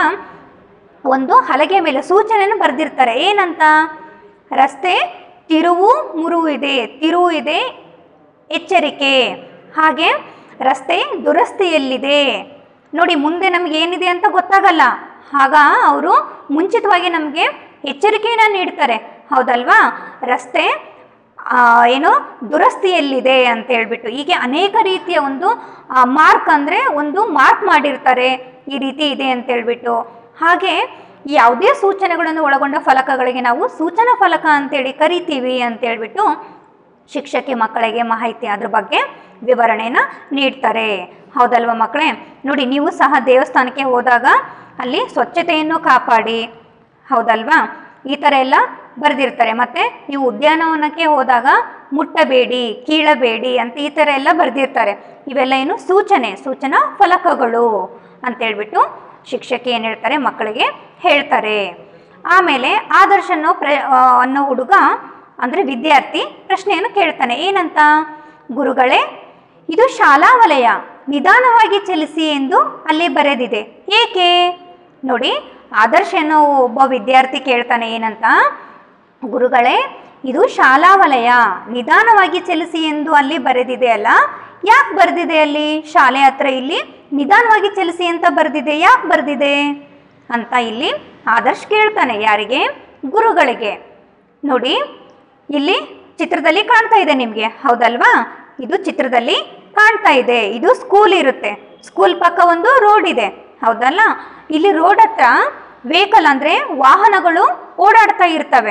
ಒಂದು ಹಲಗೆ ಮೇಲೆ ಸೂಚನೆಯನ್ನು ಬರೆದಿರ್ತಾರೆ ಏನಂತ ರಸ್ತೆ ತಿರುವು ಮುರುವು ಇದೆ ತಿರುವು ಇದೆ ಎಚ್ಚರಿಕೆ ಹಾಗೆ ರಸ್ತೆ ದುರಸ್ತಿಯಲ್ಲಿದೆ ನೋಡಿ ಮುಂದೆ ನಮ್ಗೆ ಏನಿದೆ ಅಂತ ಗೊತ್ತಾಗಲ್ಲ ಆಗ ಅವರು ಮುಂಚಿತವಾಗಿ ನಮಗೆ ಎಚ್ಚರಿಕೆಯನ್ನು ನೀಡ್ತಾರೆ ಹೌದಲ್ವಾ ರಸ್ತೆ ಆ, ಏನು ದುರಸ್ತಿಯಲ್ಲಿದೆ ಅಂತ ಹೇಳ್ಬಿಟ್ಟು ಹೀಗೆ ಅನೇಕ ರೀತಿಯ ಒಂದು ಮಾರ್ಕ್ ಅಂದರೆ ಒಂದು ಮಾರ್ಕ್ ಮಾಡಿರ್ತಾರೆ ಈ ರೀತಿ ಇದೆ ಅಂತ ಹೇಳ್ಬಿಟ್ಟು ಹಾಗೆ ಯಾವುದೇ ಸೂಚನೆಗಳನ್ನು ಒಳಗೊಂಡ ಫಲಕಗಳಿಗೆ ನಾವು ಸೂಚನಾ ಫಲಕ ಅಂತೇಳಿ ಕರಿತೀವಿ ಅಂತ ಹೇಳ್ಬಿಟ್ಟು ಶಿಕ್ಷಕಿ ಮಕ್ಕಳಿಗೆ ಮಾಹಿತಿ ಅದ್ರ ಬಗ್ಗೆ ವಿವರಣೆನ ನೀಡ್ತಾರೆ ಹೌದಲ್ವಾ ಮಕ್ಕಳೇ ನೋಡಿ ನೀವು ಸಹ ದೇವಸ್ಥಾನಕ್ಕೆ ಹೋದಾಗ ಅಲ್ಲಿ ಸ್ವಚ್ಛತೆಯನ್ನು ಕಾಪಾಡಿ ಹೌದಲ್ವಾ ಈ ಥರ ಎಲ್ಲ ಬರೆದಿರ್ತಾರೆ ಮತ್ತು ನೀವು ಉದ್ಯಾನವನಕ್ಕೆ ಹೋದಾಗ ಮುಟ್ಟಬೇಡಿ ಕೀಳಬೇಡಿ ಅಂತ ಈ ಥರ ಎಲ್ಲ ಬರೆದಿರ್ತಾರೆ ಇವೆಲ್ಲ ಏನು ಸೂಚನೆ ಸೂಚನಾ ಫಲಕಗಳು ಅಂತೇಳ್ಬಿಟ್ಟು ಶಿಕ್ಷಕಿ ಏನು ಹೇಳ್ತಾರೆ ಮಕ್ಕಳಿಗೆ ಹೇಳ್ತಾರೆ ಆಮೇಲೆ ಆದರ್ಶ ಅನ್ನೋ ಪ್ರ ಆ, ಅನ್ನೋ ಹುಡುಗ ಅಂದರೆ ವಿದ್ಯಾರ್ಥಿ ಪ್ರಶ್ನೆಯನ್ನು ಕೇಳ್ತಾನೆ ಏನಂತ ಗುರುಗಳೇ ಇದು ಶಾಲಾ ವಲಯ ನಿಧಾನವಾಗಿ ಚಲಿಸಿ ಎಂದು ಅಲ್ಲಿ ಬರೆದಿದೆ ಏಕೆ ನೋಡಿ ಆದರ್ಶ ಅನ್ನೋ ಒಬ್ಬ ವಿದ್ಯಾರ್ಥಿ ಕೇಳ್ತಾನೆ ಏನಂತ ಗುರುಗಳೇ ಇದು ಶಾಲಾ ವಲಯ ನಿಧಾನವಾಗಿ ಚಲಿಸಿ ಎಂದು ಅಲ್ಲಿ ಬರೆದಿದೆ ಅಲ್ಲ ಯಾಕೆ ಬರೆದಿದೆ ಅಲ್ಲಿ ಶಾಲೆ ಹತ್ರ ಇಲ್ಲಿ ನಿಧಾನವಾಗಿ ಚಲಿಸಿ ಅಂತ ಬರೆದಿದೆ ಯಾಕೆ ಬರೆದಿದೆ ಅಂತ ಇಲ್ಲಿ ಆದರ್ಶ್ ಕೇಳ್ತಾನೆ ಯಾರಿಗೆ ಗುರುಗಳಿಗೆ ನೋಡಿ ಇಲ್ಲಿ ಚಿತ್ರದಲ್ಲಿ ಕಾಣ್ತಾ ಇದೆ ನಿಮಗೆ ಹೌದಲ್ವಾ ಇದು ಚಿತ್ರದಲ್ಲಿ ಕಾಣ್ತಾ ಇದೆ ಇದು ಸ್ಕೂಲ್ ಇರುತ್ತೆ ಸ್ಕೂಲ್ ಪಕ್ಕ ಒಂದು ರೋಡ್ ಇದೆ ಹೌದಲ್ಲ ಇಲ್ಲಿ ರೋಡ್ ಹತ್ರ ವೆಹಿಕಲ್ ಅಂದರೆ ವಾಹನಗಳು ಓಡಾಡ್ತಾ ಇರ್ತವೆ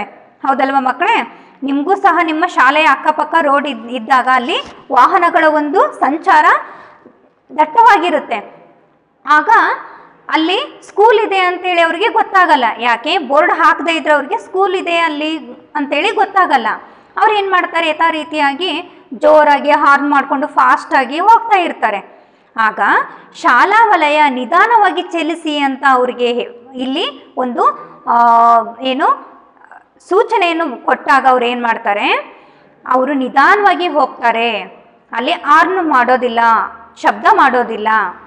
ಹೌದಲ್ವ ಮಕ್ಕಳೇ ನಿಮಗೂ ಸಹ ನಿಮ್ಮ ಶಾಲೆಯ ಅಕ್ಕಪಕ್ಕ ರೋಡ್ ಇದ್ ಇದ್ದಾಗ ಅಲ್ಲಿ ವಾಹನಗಳ ಒಂದು ಸಂಚಾರ ದಟ್ಟವಾಗಿರುತ್ತೆ ಆಗ ಅಲ್ಲಿ ಸ್ಕೂಲ್ ಇದೆ ಅಂತೇಳಿ ಅವ್ರಿಗೆ ಗೊತ್ತಾಗಲ್ಲ ಯಾಕೆ ಬೋರ್ಡ್ ಹಾಕದೇ ಇದ್ರೆ ಅವ್ರಿಗೆ ಸ್ಕೂಲ್ ಇದೆ ಅಲ್ಲಿ ಅಂತೇಳಿ ಗೊತ್ತಾಗಲ್ಲ ಅವ್ರು ಏನು ಮಾಡ್ತಾರೆ ಯಥಾ ರೀತಿಯಾಗಿ ಜೋರಾಗಿ ಹಾರ್ನ್ ಮಾಡಿಕೊಂಡು ಫಾಸ್ಟಾಗಿ ಹೋಗ್ತಾ ಇರ್ತಾರೆ ಆಗ ಶಾಲಾ ವಲಯ ನಿಧಾನವಾಗಿ ಚಲಿಸಿ ಅಂತ ಅವ್ರಿಗೆ ಹೇ- ಇಲ್ಲಿ ಒಂದು ಆ, ಏನು ಸೂಚನೆಯನ್ನು ಕೊಟ್ಟಾಗ ಅವ್ರು ಏನು ಮಾಡ್ತಾರೆ ಅವರು ನಿಧಾನವಾಗಿ ಹೋಗ್ತಾರೆ ಅಲ್ಲಿ ಆರ್ನು ಮಾಡೋದಿಲ್ಲ ಶಬ್ದ ಮಾಡೋದಿಲ್ಲ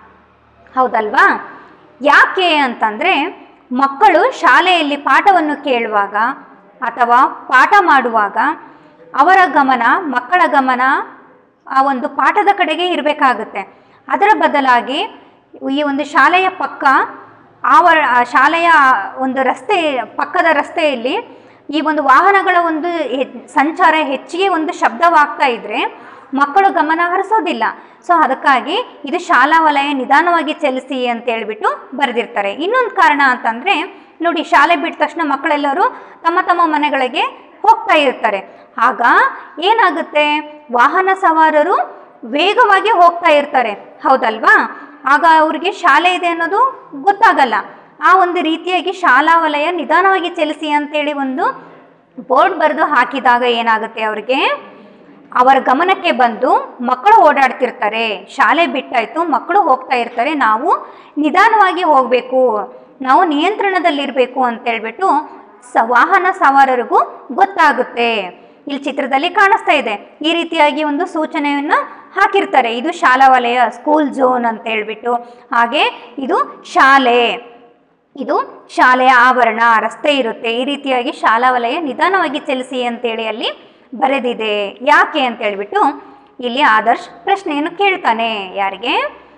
ಹೌದಲ್ವಾ ಯಾಕೆ ಅಂತಂದರೆ ಮಕ್ಕಳು ಶಾಲೆಯಲ್ಲಿ ಪಾಠವನ್ನು ಕೇಳುವಾಗ ಅಥವಾ ಪಾಠ ಮಾಡುವಾಗ ಅವರ ಗಮನ ಮಕ್ಕಳ ಗಮನ ಆ ಒಂದು ಪಾಠದ ಕಡೆಗೆ ಇರಬೇಕಾಗುತ್ತೆ ಅದರ ಬದಲಾಗಿ ಈ ಒಂದು ಶಾಲೆಯ ಪಕ್ಕ ಆವರ ಆ ಶಾಲೆಯ ಒಂದು ರಸ್ತೆ ಪಕ್ಕದ ರಸ್ತೆಯಲ್ಲಿ ಈ ಒಂದು ವಾಹನಗಳ ಒಂದು ಹೆ- ಸಂಚಾರ ಹೆಚ್ಚಿಗೆ ಒಂದು ಶಬ್ದವಾಗ್ತಾ ಇದ್ರೆ ಮಕ್ಕಳು ಗಮನ ಹರಿಸೋದಿಲ್ಲ ಸೊ ಅದಕ್ಕಾಗಿ ಇದು ಶಾಲಾ ವಲಯ ನಿಧಾನವಾಗಿ ಚಲಿಸಿ ಅಂತ ಹೇಳ್ಬಿಟ್ಟು ಬರೆದಿರ್ತಾರೆ ಇನ್ನೊಂದು ಕಾರಣ ಅಂತಂದರೆ ನೋಡಿ ಶಾಲೆ ಬಿಟ್ಟ ತಕ್ಷಣ ಮಕ್ಕಳೆಲ್ಲರೂ ತಮ್ಮ ತಮ್ಮ ಮನೆಗಳಿಗೆ ಹೋಗ್ತಾ ಇರ್ತಾರೆ ಆಗ ಏನಾಗುತ್ತೆ ವಾಹನ ಸವಾರರು ವೇಗವಾಗಿ ಹೋಗ್ತಾ ಇರ್ತಾರೆ ಹೌದಲ್ವಾ ಆಗ ಅವ್ರಿಗೆ ಶಾಲೆ ಇದೆ ಅನ್ನೋದು ಗೊತ್ತಾಗಲ್ಲ ಆ ಒಂದು ರೀತಿಯಾಗಿ ಶಾಲಾ ವಲಯ ನಿಧಾನವಾಗಿ ಚಲಿಸಿ ಅಂತೇಳಿ ಒಂದು ಬೋರ್ಡ್ ಬರೆದು ಹಾಕಿದಾಗ ಏನಾಗುತ್ತೆ ಅವ್ರಿಗೆ ಅವರ ಗಮನಕ್ಕೆ ಬಂದು ಮಕ್ಕಳು ಓಡಾಡ್ತಿರ್ತಾರೆ ಶಾಲೆ ಬಿಟ್ಟಾಯ್ತು ಮಕ್ಕಳು ಹೋಗ್ತಾ ಇರ್ತಾರೆ ನಾವು ನಿಧಾನವಾಗಿ ಹೋಗಬೇಕು ನಾವು ನಿಯಂತ್ರಣದಲ್ಲಿರಬೇಕು ಅಂತೇಳ್ಬಿಟ್ಟು ಸ ವಾಹನ ಸವಾರರಿಗೂ ಗೊತ್ತಾಗುತ್ತೆ ಇಲ್ಲಿ ಚಿತ್ರದಲ್ಲಿ ಕಾಣಿಸ್ತಾ ಇದೆ ಈ ರೀತಿಯಾಗಿ ಒಂದು ಸೂಚನೆಯನ್ನು ಹಾಕಿರ್ತಾರೆ ಇದು ಶಾಲಾ ವಲಯ ಸ್ಕೂಲ್ ಝೋನ್ ಅಂತ ಹೇಳ್ಬಿಟ್ಟು ಹಾಗೆ ಇದು ಶಾಲೆ ಇದು ಶಾಲೆಯ ಆವರಣ ರಸ್ತೆ ಇರುತ್ತೆ ಈ ರೀತಿಯಾಗಿ ಶಾಲಾ ವಲಯ ನಿಧಾನವಾಗಿ ಚಲಿಸಿ ಅಂತೇಳಿ ಅಲ್ಲಿ ಬರೆದಿದೆ ಯಾಕೆ ಅಂತ ಹೇಳ್ಬಿಟ್ಟು ಇಲ್ಲಿ ಆದರ್ಶ್ ಪ್ರಶ್ನೆಯನ್ನು ಕೇಳ್ತಾನೆ ಯಾರಿಗೆ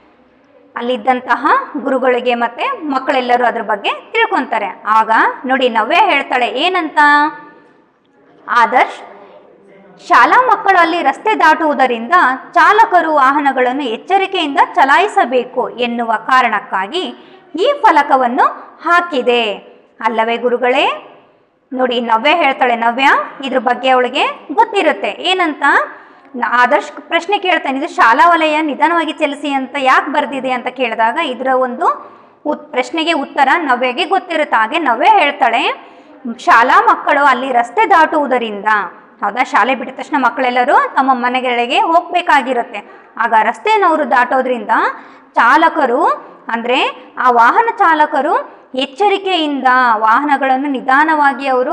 ಅಲ್ಲಿದ್ದಂತಹ ಗುರುಗಳಿಗೆ ಮತ್ತೆ ಮಕ್ಕಳೆಲ್ಲರೂ ಅದ್ರ ಬಗ್ಗೆ ತಿಳ್ಕೊಂತಾರೆ ಆಗ ನೋಡಿ ನವ್ಯ ಹೇಳ್ತಾಳೆ ಏನಂತ ಆದರ್ಶ್ ಶಾಲಾ ಮಕ್ಕಳು ಅಲ್ಲಿ ರಸ್ತೆ ದಾಟುವುದರಿಂದ ಚಾಲಕರು ವಾಹನಗಳನ್ನು ಎಚ್ಚರಿಕೆಯಿಂದ ಚಲಾಯಿಸಬೇಕು ಎನ್ನುವ ಕಾರಣಕ್ಕಾಗಿ ಈ ಫಲಕವನ್ನು ಹಾಕಿದೆ ಅಲ್ಲವೇ ಗುರುಗಳೇ ನೋಡಿ ನವ್ಯ ಹೇಳ್ತಾಳೆ ನವ್ಯ ಇದ್ರ ಬಗ್ಗೆ ಅವಳಿಗೆ ಗೊತ್ತಿರುತ್ತೆ ಏನಂತ ನ- ಆದರ್ಶ್ ಪ್ರಶ್ನೆ ಕೇಳ್ತಾನೆ ಇದು ಶಾಲಾ ವಲಯ ನಿಧಾನವಾಗಿ ಚಲಿಸಿ ಅಂತ ಯಾಕೆ ಬರೆದಿದೆ ಅಂತ ಕೇಳಿದಾಗ ಇದರ ಒಂದು ಉತ್ ಪ್ರಶ್ನೆಗೆ ಉತ್ತರ ನವ್ಯಗೆ ಗೊತ್ತಿರುತ್ತೆ ಹಾಗೆ ನವ್ಯ ಹೇಳ್ತಾಳೆ ಶಾಲಾ ಮಕ್ಕಳು ಅಲ್ಲಿ ರಸ್ತೆ ದಾಟುವುದರಿಂದ ಹೌದಾ ಶಾಲೆ ಬಿಟ್ಟ ತಕ್ಷಣ ಮಕ್ಕಳೆಲ್ಲರೂ ತಮ್ಮ ಮನೆಗಳಿಗೆ ಹೋಗಬೇಕಾಗಿರುತ್ತೆ ಆಗ ರಸ್ತೆಯನ್ನು ಅವರು ದಾಟೋದ್ರಿಂದ ಚಾಲಕರು ಅಂದರೆ ಆ ವಾಹನ ಚಾಲಕರು ಎಚ್ಚರಿಕೆಯಿಂದ ವಾಹನಗಳನ್ನು ನಿಧಾನವಾಗಿ ಅವರು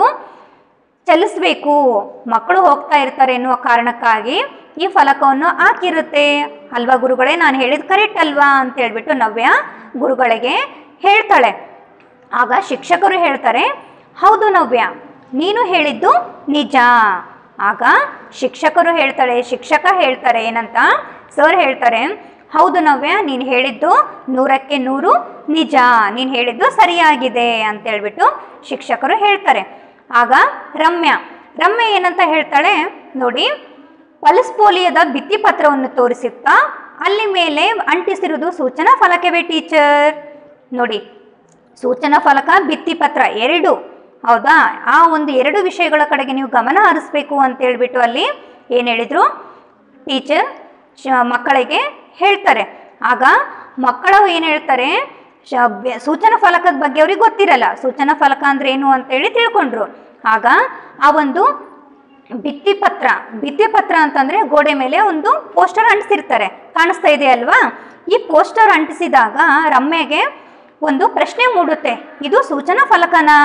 ಚಲಿಸಬೇಕು ಮಕ್ಕಳು ಹೋಗ್ತಾ ಇರ್ತಾರೆ ಎನ್ನುವ ಕಾರಣಕ್ಕಾಗಿ ಈ ಫಲಕವನ್ನು ಹಾಕಿರುತ್ತೆ ಅಲ್ವಾ ಗುರುಗಳೇ ನಾನು ಹೇಳಿದ ಕರೆಕ್ಟ್ ಅಲ್ವಾ ಅಂತ ಹೇಳ್ಬಿಟ್ಟು ನವ್ಯ ಗುರುಗಳಿಗೆ ಹೇಳ್ತಾಳೆ ಆಗ ಶಿಕ್ಷಕರು ಹೇಳ್ತಾರೆ ಹೌದು ನವ್ಯ ನೀನು ಹೇಳಿದ್ದು ನಿಜ ಆಗ ಶಿಕ್ಷಕರು ಹೇಳ್ತಾಳೆ ಶಿಕ್ಷಕ ಹೇಳ್ತಾರೆ ಏನಂತ ಸರ್ ಹೇಳ್ತಾರೆ ಹೌದು ನವ್ಯ ನೀನು ಹೇಳಿದ್ದು ನೂರಕ್ಕೆ ನೂರು ನಿಜ ನೀನು ಹೇಳಿದ್ದು ಸರಿಯಾಗಿದೆ ಅಂತ ಹೇಳ್ಬಿಟ್ಟು ಶಿಕ್ಷಕರು ಹೇಳ್ತಾರೆ ಆಗ ರಮ್ಯ ರಮ್ಯ ಏನಂತ ಹೇಳ್ತಾಳೆ ನೋಡಿ ಪಲ್ಸ್ ಪೋಲಿಯೋದ ಭಿತ್ತಿಪತ್ರವನ್ನು ತೋರಿಸುತ್ತಾ ಅಲ್ಲಿ ಮೇಲೆ ಅಂಟಿಸಿರುವುದು ಸೂಚನಾ ಫಲಕವೇ ಟೀಚರ್ ನೋಡಿ ಸೂಚನಾ ಫಲಕ ಭಿತ್ತಿಪತ್ರ ಎರಡು ಹೌದಾ ಆ ಒಂದು ಎರಡು ವಿಷಯಗಳ ಕಡೆಗೆ ನೀವು ಗಮನ ಹರಿಸ್ಬೇಕು ಅಂತ ಹೇಳ್ಬಿಟ್ಟು ಅಲ್ಲಿ ಏನು ಹೇಳಿದ್ರು ಟೀಚರ್ ಶ- ಮಕ್ಕಳಿಗೆ ಹೇಳ್ತಾರೆ ಆಗ ಮಕ್ಕಳು ಏನು ಹೇಳ್ತಾರೆ ಶ- ಬೆ- ಸೂಚನಾ ಫಲಕದ ಬಗ್ಗೆ ಅವ್ರಿಗೆ ಗೊತ್ತಿರಲ್ಲ ಸೂಚನಾ ಫಲಕ ಅಂದ್ರೆ ಏನು ಅಂತೇಳಿ ತಿಳ್ಕೊಂಡ್ರು ಆಗ ಆ ಒಂದು ಭಿತ್ತಿಪತ್ರ ಭಿತ್ತಿಪತ್ರ ಅಂತಂದ್ರೆ ಗೋಡೆ ಮೇಲೆ ಒಂದು ಪೋಸ್ಟರ್ ಅಂಟಿಸಿರ್ತಾರೆ ಕಾಣಿಸ್ತಾ ಇದೆ ಅಲ್ವಾ ಈ ಪೋಸ್ಟರ್ ಅಂಟಿಸಿದಾಗ ರಮ್ಯಗೆ ಒಂದು ಪ್ರಶ್ನೆ ಮೂಡುತ್ತೆ ಇದು ಸೂಚನಾ ಫಲಕನಾ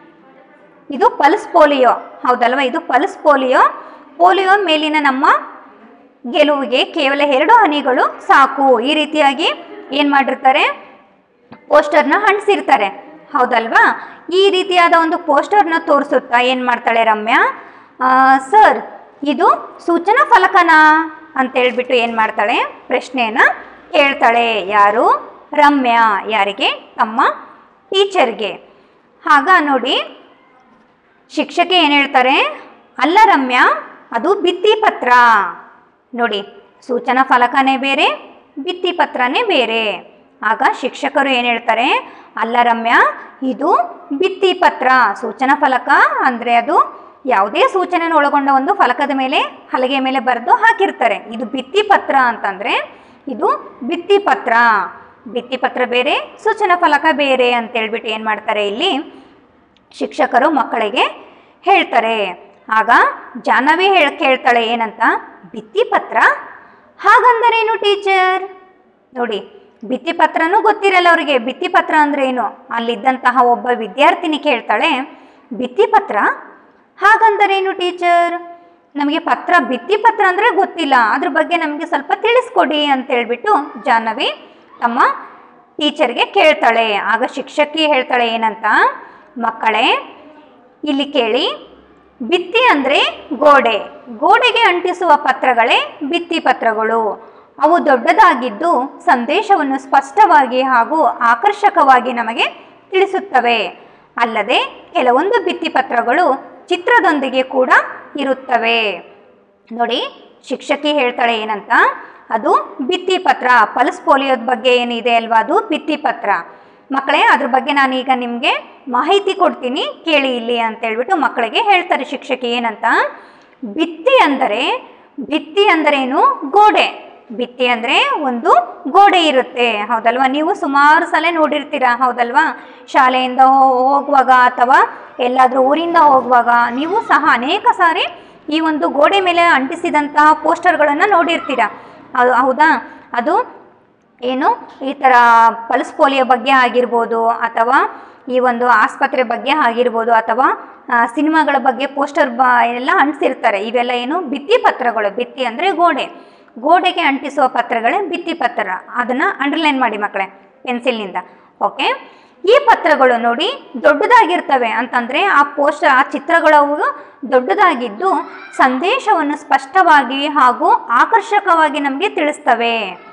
ಇದು ಪಲ್ಸ್ ಪೋಲಿಯೋ ಹೌದಲ್ವಾ ಇದು ಪಲ್ಸ್ ಪೋಲಿಯೋ ಪೋಲಿಯೋ ಮೇಲಿನ ನಮ್ಮ ಗೆಲುವಿಗೆ ಕೇವಲ ಎರಡು ಹನಿಗಳು ಸಾಕು ಈ ರೀತಿಯಾಗಿ ಏನು ಮಾಡಿರ್ತಾರೆ ಪೋಸ್ಟರ್ನ ಅಂಟಿಸಿರ್ತಾರೆ ಹೌದಲ್ವಾ ಈ ರೀತಿಯಾದ ಒಂದು ಪೋಸ್ಟರ್ನ ತೋರಿಸುತ್ತಾ ಏನು ಮಾಡ್ತಾಳೆ ರಮ್ಯಾ ಆ, ಸರ್ ಇದು ಸೂಚನಾ ಫಲಕನಾ ಅಂತ ಹೇಳ್ಬಿಟ್ಟು ಏನು ಮಾಡ್ತಾಳೆ ಪ್ರಶ್ನೆಯನ್ನು ಕೇಳ್ತಾಳೆ ಯಾರು ರಮ್ಯಾ ಯಾರಿಗೆ ತಮ್ಮ ಟೀಚರ್ಗೆ ಆಗ ನೋಡಿ ಶಿಕ್ಷಕಿ ಏನು ಹೇಳ್ತಾರೆ ಅಲ್ಲ ರಮ್ಯಾ ಅದು ಭಿತ್ತಿಪತ್ರ ನೋಡಿ ಸೂಚನಾ ಫಲಕನೇ ಬೇರೆ ಭಿತ್ತಿಪತ್ರನೇ ಬೇರೆ ಆಗ ಶಿಕ್ಷಕರು ಏನು ಹೇಳ್ತಾರೆ ಅಲ್ಲ ರಮ್ಯಾ ಇದು ಭಿತ್ತಿಪತ್ರ ಸೂಚನಾ ಫಲಕ ಅಂದರೆ ಅದು ಯಾವುದೇ ಸೂಚನೆಯನ್ನು ಒಳಗೊಂಡ ಒಂದು ಫಲಕದ ಮೇಲೆ ಹಲಗೆ ಮೇಲೆ ಬರೆದು ಹಾಕಿರ್ತಾರೆ ಇದು ಭಿತ್ತಿಪತ್ರ ಅಂತಂದರೆ ಇದು ಭಿತ್ತಿಪತ್ರ ಭಿತ್ತಿಪತ್ರ ಬೇರೆ ಸೂಚನಾ ಫಲಕ ಬೇರೆ ಅಂತ ಹೇಳ್ಬಿಟ್ಟು ಏನು ಮಾಡ್ತಾರೆ ಇಲ್ಲಿ ಶಿಕ್ಷಕರು ಮಕ್ಕಳಿಗೆ ಹೇಳ್ತಾರೆ ಆಗ ಜಾಹ್ನವಿ ಹೇಳ ಕೇಳ್ತಾಳೆ ಏನಂತ ಭಿತ್ತಿಪತ್ರ ಹಾಗಂದರೇನು ಟೀಚರ್ ನೋಡಿ ಭಿತ್ತಿಪತ್ರನೂ ಗೊತ್ತಿರಲ್ಲ ಅವರಿಗೆ ಭಿತ್ತಿಪತ್ರ ಅಂದ್ರೆ ಏನು ಅಲ್ಲಿದ್ದಂತಹ ಒಬ್ಬ ವಿದ್ಯಾರ್ಥಿನಿ ಕೇಳ್ತಾಳೆ ಭಿತ್ತಿಪತ್ರ ಹಾಗಂದರೇನು ಟೀಚರ್ ನಮಗೆ ಪತ್ರ ಭಿತ್ತಿಪತ್ರ ಅಂದರೆ ಗೊತ್ತಿಲ್ಲ ಅದ್ರ ಬಗ್ಗೆ ನಮಗೆ ಸ್ವಲ್ಪ ತಿಳಿಸ್ಕೊಡಿ ಅಂತ ಹೇಳ್ಬಿಟ್ಟು ಜಾಹ್ನವಿ ತಮ್ಮ ಟೀಚರ್ಗೆ ಕೇಳ್ತಾಳೆ ಆಗ ಶಿಕ್ಷಕಿ ಹೇಳ್ತಾಳೆ ಏನಂತ ಮಕ್ಕಳೇ ಇಲ್ಲಿ ಕೇಳಿ ಭಿತ್ತಿ ಅಂದರೆ ಗೋಡೆ ಗೋಡೆಗೆ ಅಂಟಿಸುವ ಪತ್ರಗಳೇ ಭಿತ್ತಿ ಪತ್ರಗಳು ಅವು ದೊಡ್ಡದಾಗಿದ್ದು ಸಂದೇಶವನ್ನು ಸ್ಪಷ್ಟವಾಗಿ ಹಾಗೂ ಆಕರ್ಷಕವಾಗಿ ನಮಗೆ ತಿಳಿಸುತ್ತವೆ ಅಲ್ಲದೆ ಕೆಲವೊಂದು ಭಿತ್ತಿಪತ್ರಗಳು ಚಿತ್ರದೊಂದಿಗೆ ಕೂಡ ಇರುತ್ತವೆ ನೋಡಿ ಶಿಕ್ಷಕಿ ಹೇಳ್ತಾಳೆ ಏನಂತ ಅದು ಭಿತ್ತಿಪತ್ರ ಪಲ್ಸ್ ಪೋಲಿಯೋದ ಬಗ್ಗೆ ಏನಿದೆ ಅಲ್ವಾ ಅದು ಭಿತ್ತಿಪತ್ರ ಮಕ್ಕಳೇ ಅದ್ರ ಬಗ್ಗೆ ನಾನೀಗ ನಿಮಗೆ ಮಾಹಿತಿ ಕೊಡ್ತೀನಿ ಕೇಳಿ ಇಲ್ಲಿ ಅಂತ ಹೇಳ್ಬಿಟ್ಟು ಮಕ್ಕಳಿಗೆ ಹೇಳ್ತಾರೆ ಶಿಕ್ಷಕಿ ಏನಂತ ಭಿತ್ತಿ ಅಂದರೆ ಭಿತ್ತಿ ಅಂದರೇನು ಗೋಡೆ ಭಿತ್ತಿ ಅಂದರೆ ಒಂದು ಗೋಡೆ ಇರುತ್ತೆ ಹೌದಲ್ವಾ ನೀವು ಸುಮಾರು ಸಲ ನೋಡಿರ್ತೀರಾ ಹೌದಲ್ವಾ ಶಾಲೆಯಿಂದ ಹೋ- ಹೋಗುವಾಗ ಅಥವಾ ಎಲ್ಲಾದರೂ ಊರಿಂದ ಹೋಗುವಾಗ ನೀವು ಸಹ ಅನೇಕ ಸಾರಿ ಈ ಒಂದು ಗೋಡೆ ಮೇಲೆ ಅಂಟಿಸಿದಂತಹ ಪೋಸ್ಟರ್ಗಳನ್ನು ನೋಡಿರ್ತೀರಾ ಅದು ಹೌದಾ ಅದು ಏನು ಈ ಥರ ಪಲ್ಸ್ ಪೋಲಿಯೋ ಬಗ್ಗೆ ಆಗಿರ್ಬೋದು ಅಥವಾ ಈ ಒಂದು ಆಸ್ಪತ್ರೆ ಬಗ್ಗೆ ಆಗಿರ್ಬೋದು ಅಥವಾ ಆ, ಸಿನಿಮಾಗಳ ಬಗ್ಗೆ ಪೋಸ್ಟರ್ ಬ ಎಲ್ಲ ಅಂಟಿಸಿರ್ತಾರೆ ಇವೆಲ್ಲ ಏನು ಭಿತ್ತಿ ಪತ್ರಗಳು ಭಿತ್ತಿ ಅಂದರೆ ಗೋಡೆ ಗೋಡೆಗೆ ಅಂಟಿಸುವ ಪತ್ರಗಳೇ ಭಿತ್ತಿ ಪತ್ರ ಅದನ್ನು ಅಂಡರ್ಲೈನ್ ಮಾಡಿ ಮಕ್ಕಳೇ ಪೆನ್ಸಿಲ್ನಿಂದ ಓಕೆ ಈ ಪತ್ರಗಳು ನೋಡಿ ದೊಡ್ಡದಾಗಿರ್ತವೆ ಅಂತಂದರೆ ಆ ಪೋಸ್ಟರ್ ಆ ಚಿತ್ರಗಳವು ದೊಡ್ಡದಾಗಿದ್ದು ಸಂದೇಶವನ್ನು ಸ್ಪಷ್ಟವಾಗಿ ಹಾಗೂ ಆಕರ್ಷಕವಾಗಿ ನಮಗೆ ತಿಳಿಸ್ತವೆ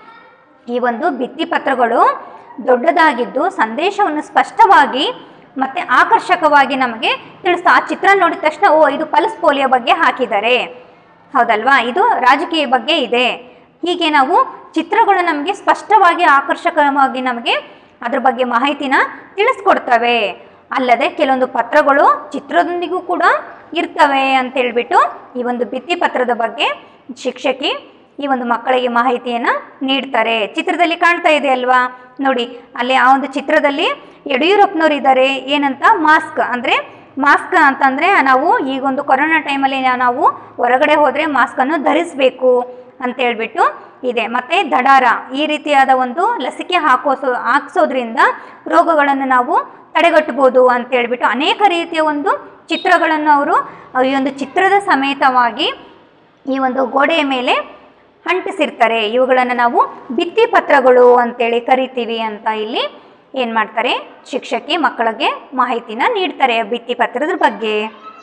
ಈ ಒಂದು ಭಿತ್ತಿಪತ್ರಗಳು ದೊಡ್ಡದಾಗಿದ್ದು ಸಂದೇಶವನ್ನು ಸ್ಪಷ್ಟವಾಗಿ ಮತ್ತು ಆಕರ್ಷಕವಾಗಿ ನಮಗೆ ತಿಳಿಸ್ತಾ ಆ ಚಿತ್ರ ನೋಡಿದ ತಕ್ಷಣ ಓ ಇದು ಪಲ್ಸ್ ಪೋಲಿಯೋ ಬಗ್ಗೆ ಹಾಕಿದ್ದಾರೆ ಹೌದಲ್ವಾ ಇದು ರಾಜಕೀಯ ಬಗ್ಗೆ ಇದೆ ಹೀಗೆ ನಾವು ಚಿತ್ರಗಳು ನಮಗೆ ಸ್ಪಷ್ಟವಾಗಿ ಆಕರ್ಷಕವಾಗಿ ನಮಗೆ ಅದ್ರ ಬಗ್ಗೆ ಮಾಹಿತಿನ ತಿಳಿಸ್ಕೊಡ್ತವೆ ಅಲ್ಲದೆ ಕೆಲವೊಂದು ಪತ್ರಗಳು ಚಿತ್ರದೊಂದಿಗೂ ಕೂಡ ಇರ್ತವೆ ಅಂತ ಹೇಳ್ಬಿಟ್ಟು ಈ ಒಂದು ಭಿತ್ತಿಪತ್ರದ ಬಗ್ಗೆ ಶಿಕ್ಷಕಿ ಈ ಒಂದು ಮಕ್ಕಳಿಗೆ ಮಾಹಿತಿಯನ್ನು ನೀಡ್ತಾರೆ ಚಿತ್ರದಲ್ಲಿ ಕಾಣ್ತಾ ಇದೆ ಅಲ್ವಾ ನೋಡಿ ಅಲ್ಲಿ ಆ ಒಂದು ಚಿತ್ರದಲ್ಲಿ ಯಡಿಯೂರಪ್ಪನವ್ರು ಇದ್ದಾರೆ ಏನಂತ ಮಾಸ್ಕ್ ಅಂದರೆ ಮಾಸ್ಕ್ ಅಂತಂದರೆ ನಾವು ಈಗೊಂದು ಕೊರೋನಾ ಟೈಮಲ್ಲಿ ನಾವು ಹೊರಗಡೆ ಹೋದರೆ ಮಾಸ್ಕನ್ನು ಧರಿಸಬೇಕು ಅಂತ ಹೇಳ್ಬಿಟ್ಟು ಇದೆ ಮತ್ತು ದಡಾರ ಈ ರೀತಿಯಾದ ಒಂದು ಲಸಿಕೆ ಹಾಕೋಸೋ ಹಾಕ್ಸೋದ್ರಿಂದ ರೋಗಗಳನ್ನು ನಾವು ತಡೆಗಟ್ಟಬೋದು ಅಂತ ಹೇಳ್ಬಿಟ್ಟು ಅನೇಕ ರೀತಿಯ ಒಂದು ಚಿತ್ರಗಳನ್ನು ಅವರು ಈ ಒಂದು ಚಿತ್ರದ ಸಮೇತವಾಗಿ ಈ ಒಂದು ಗೋಡೆಯ ಮೇಲೆ ಅಂಟಿಸಿರ್ತಾರೆ ಇವುಗಳನ್ನು ನಾವು ಭಿತ್ತಿಪತ್ರಗಳು ಅಂತೇಳಿ ಕರಿತೀವಿ ಅಂತ ಇಲ್ಲಿ ಏನು ಮಾಡ್ತಾರೆ ಶಿಕ್ಷಕಿ ಮಕ್ಕಳಿಗೆ ಮಾಹಿತಿನ ನೀಡ್ತಾರೆ ಭಿತ್ತಿಪತ್ರದ ಬಗ್ಗೆ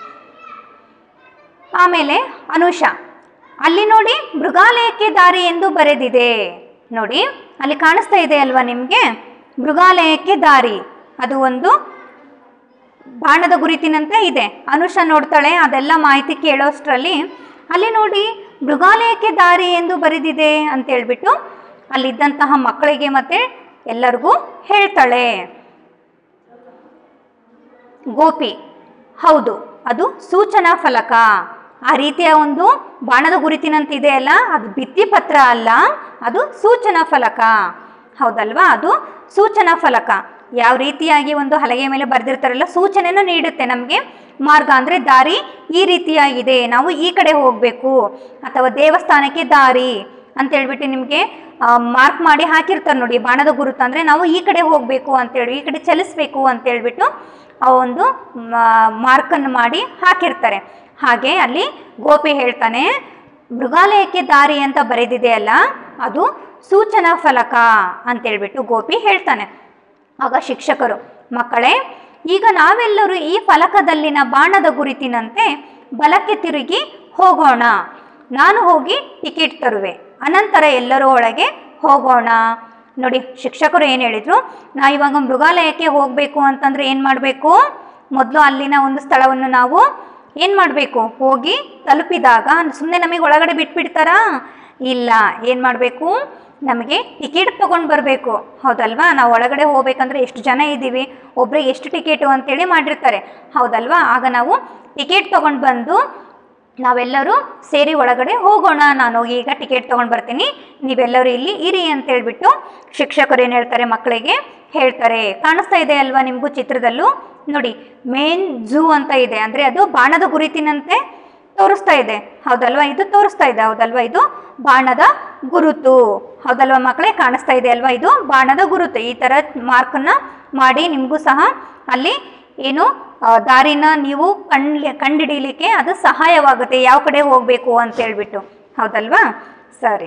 ಆಮೇಲೆ ಅನುಷ ಅಲ್ಲಿ ನೋಡಿ ಮೃಗಾಲಯಕ್ಕೆ ದಾರಿ ಎಂದು ಬರೆದಿದೆ ನೋಡಿ ಅಲ್ಲಿ ಕಾಣಿಸ್ತಾ ಇದೆ ಅಲ್ವಾ ನಿಮಗೆ ಮೃಗಾಲಯಕ್ಕೆ ದಾರಿ ಅದು ಒಂದು ಬಾಣದ ಗುರುತಿನಂತೆ ಇದೆ ಅನುಷ ನೋಡ್ತಾಳೆ ಅದೆಲ್ಲ ಮಾಹಿತಿ ಕೇಳೋಷ್ಟರಲ್ಲಿ ಅಲ್ಲಿ ನೋಡಿ ಮೃಗಾಲಯಕ್ಕೆ ದಾರಿ ಎಂದು ಬರೆದಿದೆ ಅಂತ ಹೇಳ್ಬಿಟ್ಟು ಅಲ್ಲಿದ್ದಂತಹ ಮಕ್ಕಳಿಗೆ ಮತ್ತೆ ಎಲ್ಲರಿಗೂ ಹೇಳ್ತಾಳೆ ಗೋಪಿ ಹೌದು ಅದು ಸೂಚನಾ ಫಲಕ ಆ ರೀತಿಯ ಒಂದು ಬಾಣದ ಗುರುತಿನಂತೆ ಇದೆಯಲ್ಲ ಅದು ಭಿತ್ತಿಪತ್ರ ಅಲ್ಲ ಅದು ಸೂಚನಾ ಫಲಕ ಹೌದಲ್ವಾ ಅದು ಸೂಚನಾ ಫಲಕ ಯಾವ ರೀತಿಯಾಗಿ ಒಂದು ಹಲಗೆಯ ಮೇಲೆ ಬರೆದಿರ್ತಾರಲ್ಲ ಸೂಚನೆಯನ್ನು ನೀಡುತ್ತೆ ನಮಗೆ ಮಾರ್ಗ ಅಂದರೆ ದಾರಿ ಈ ರೀತಿಯಾಗಿದೆ ನಾವು ಈ ಕಡೆ ಹೋಗಬೇಕು ಅಥವಾ ದೇವಸ್ಥಾನಕ್ಕೆ ದಾರಿ ಅಂತ ಹೇಳ್ಬಿಟ್ಟು ನಿಮಗೆ ಮಾರ್ಕ್ ಮಾಡಿ ಹಾಕಿರ್ತಾರೆ ನೋಡಿ ಬಾಣದ ಗುರುತು ಅಂದರೆ ನಾವು ಈ ಕಡೆ ಹೋಗಬೇಕು ಅಂತೇಳಿ ಈ ಕಡೆ ಚಲಿಸ್ಬೇಕು ಅಂತ ಹೇಳ್ಬಿಟ್ಟು ಆ ಒಂದು ಮಾರ್ಕನ್ನು ಮಾಡಿ ಹಾಕಿರ್ತಾರೆ ಹಾಗೆ ಅಲ್ಲಿ ಗೋಪಿ ಹೇಳ್ತಾನೆ ಮೃಗಾಲಯಕ್ಕೆ ದಾರಿ ಅಂತ ಬರೆದಿದೆ ಅಲ್ಲ ಅದು ಸೂಚನಾ ಫಲಕ ಅಂತೇಳ್ಬಿಟ್ಟು ಗೋಪಿ ಹೇಳ್ತಾನೆ ಆಗ ಶಿಕ್ಷಕರು ಮಕ್ಕಳೇ ಈಗ ನಾವೆಲ್ಲರೂ ಈ ಫಲಕದಲ್ಲಿನ ಬಾಣದ ಗುರುತಿನಂತೆ ಬಲಕ್ಕೆ ತಿರುಗಿ ಹೋಗೋಣ ನಾನು ಹೋಗಿ ಟಿಕೆಟ್ ತರುವೆ ಅನಂತರ ಎಲ್ಲರೂ ಒಳಗೆ ಹೋಗೋಣ ನೋಡಿ ಶಿಕ್ಷಕರು ಏನು ಹೇಳಿದರು ನಾ ಇವಾಗ ಮೃಗಾಲಯಕ್ಕೆ ಹೋಗಬೇಕು ಅಂತಂದರೆ ಏನು ಮಾಡಬೇಕು ಮೊದಲು ಅಲ್ಲಿನ ಒಂದು ಸ್ಥಳವನ್ನು ನಾವು ಏನು ಮಾಡಬೇಕು ಹೋಗಿ ತಲುಪಿದಾಗ ಸುಮ್ಮನೆ ನಮಗೆ ಒಳಗಡೆ ಬಿಟ್ಬಿಡ್ತಾರಾ ಇಲ್ಲ ಏನು ಮಾಡಬೇಕು ನಮಗೆ ಟಿಕೆಟ್ ತೊಗೊಂಡು ಬರಬೇಕು ಹೌದಲ್ವಾ ನಾವು ಒಳಗಡೆ ಹೋಗ್ಬೇಕಂದ್ರೆ ಎಷ್ಟು ಜನ ಇದ್ದೀವಿ ಒಬ್ರಿಗೆ ಎಷ್ಟು ಟಿಕೆಟು ಅಂತೇಳಿ ಮಾಡಿರ್ತಾರೆ ಹೌದಲ್ವಾ ಆಗ ನಾವು ಟಿಕೆಟ್ ತೊಗೊಂಡು ಬಂದು ನಾವೆಲ್ಲರೂ ಸೇರಿ ಒಳಗಡೆ ಹೋಗೋಣ ನಾನು ಹೋಗಿ ಈಗ ಟಿಕೆಟ್ ತೊಗೊಂಡು ಬರ್ತೀನಿ ನೀವೆಲ್ಲರೂ ಇಲ್ಲಿ ಇರಿ ಅಂತ ಹೇಳ್ಬಿಟ್ಟು ಶಿಕ್ಷಕರು ಏನು ಹೇಳ್ತಾರೆ ಮಕ್ಕಳಿಗೆ ಹೇಳ್ತಾರೆ ಕಾಣಿಸ್ತಾ ಇದೆ ಅಲ್ವಾ ನಿಮಗೂ ಚಿತ್ರದಲ್ಲೂ ನೋಡಿ ಮೇನ್ ಝೂ ಅಂತ ಇದೆ ಅಂದರೆ ಅದು ಬಾಣದ ಗುರುತಿನಂತೆ ತೋರಿಸ್ತಾ ಇದೆ ಹೌದಲ್ವಾ ಇದು ತೋರಿಸ್ತಾ ಇದೆ ಹೌದಲ್ವಾ ಇದು ಬಾಣದ ಗುರುತು ಹೌದಲ್ವಾ ಮಕ್ಕಳೇ ಕಾಣಿಸ್ತಾ ಇದೆ ಅಲ್ವಾ ಇದು ಬಾಣದ ಗುರುತು ಈ ಥರ ಮಾರ್ಕನ್ನ ಮಾಡಿ ನಿಮಗೂ ಸಹ ಅಲ್ಲಿ ಏನು ಆ, ದಾರಿನ ನೀವು ಕಂಡ್ ಕಂಡಿಡಿಲಿಕ್ಕೆ ಅದು ಸಹಾಯವಾಗುತ್ತೆ ಯಾವ ಕಡೆ ಹೋಗಬೇಕು ಅಂತ ಹೇಳ್ಬಿಟ್ಟು ಹೌದಲ್ವಾ ಸರಿ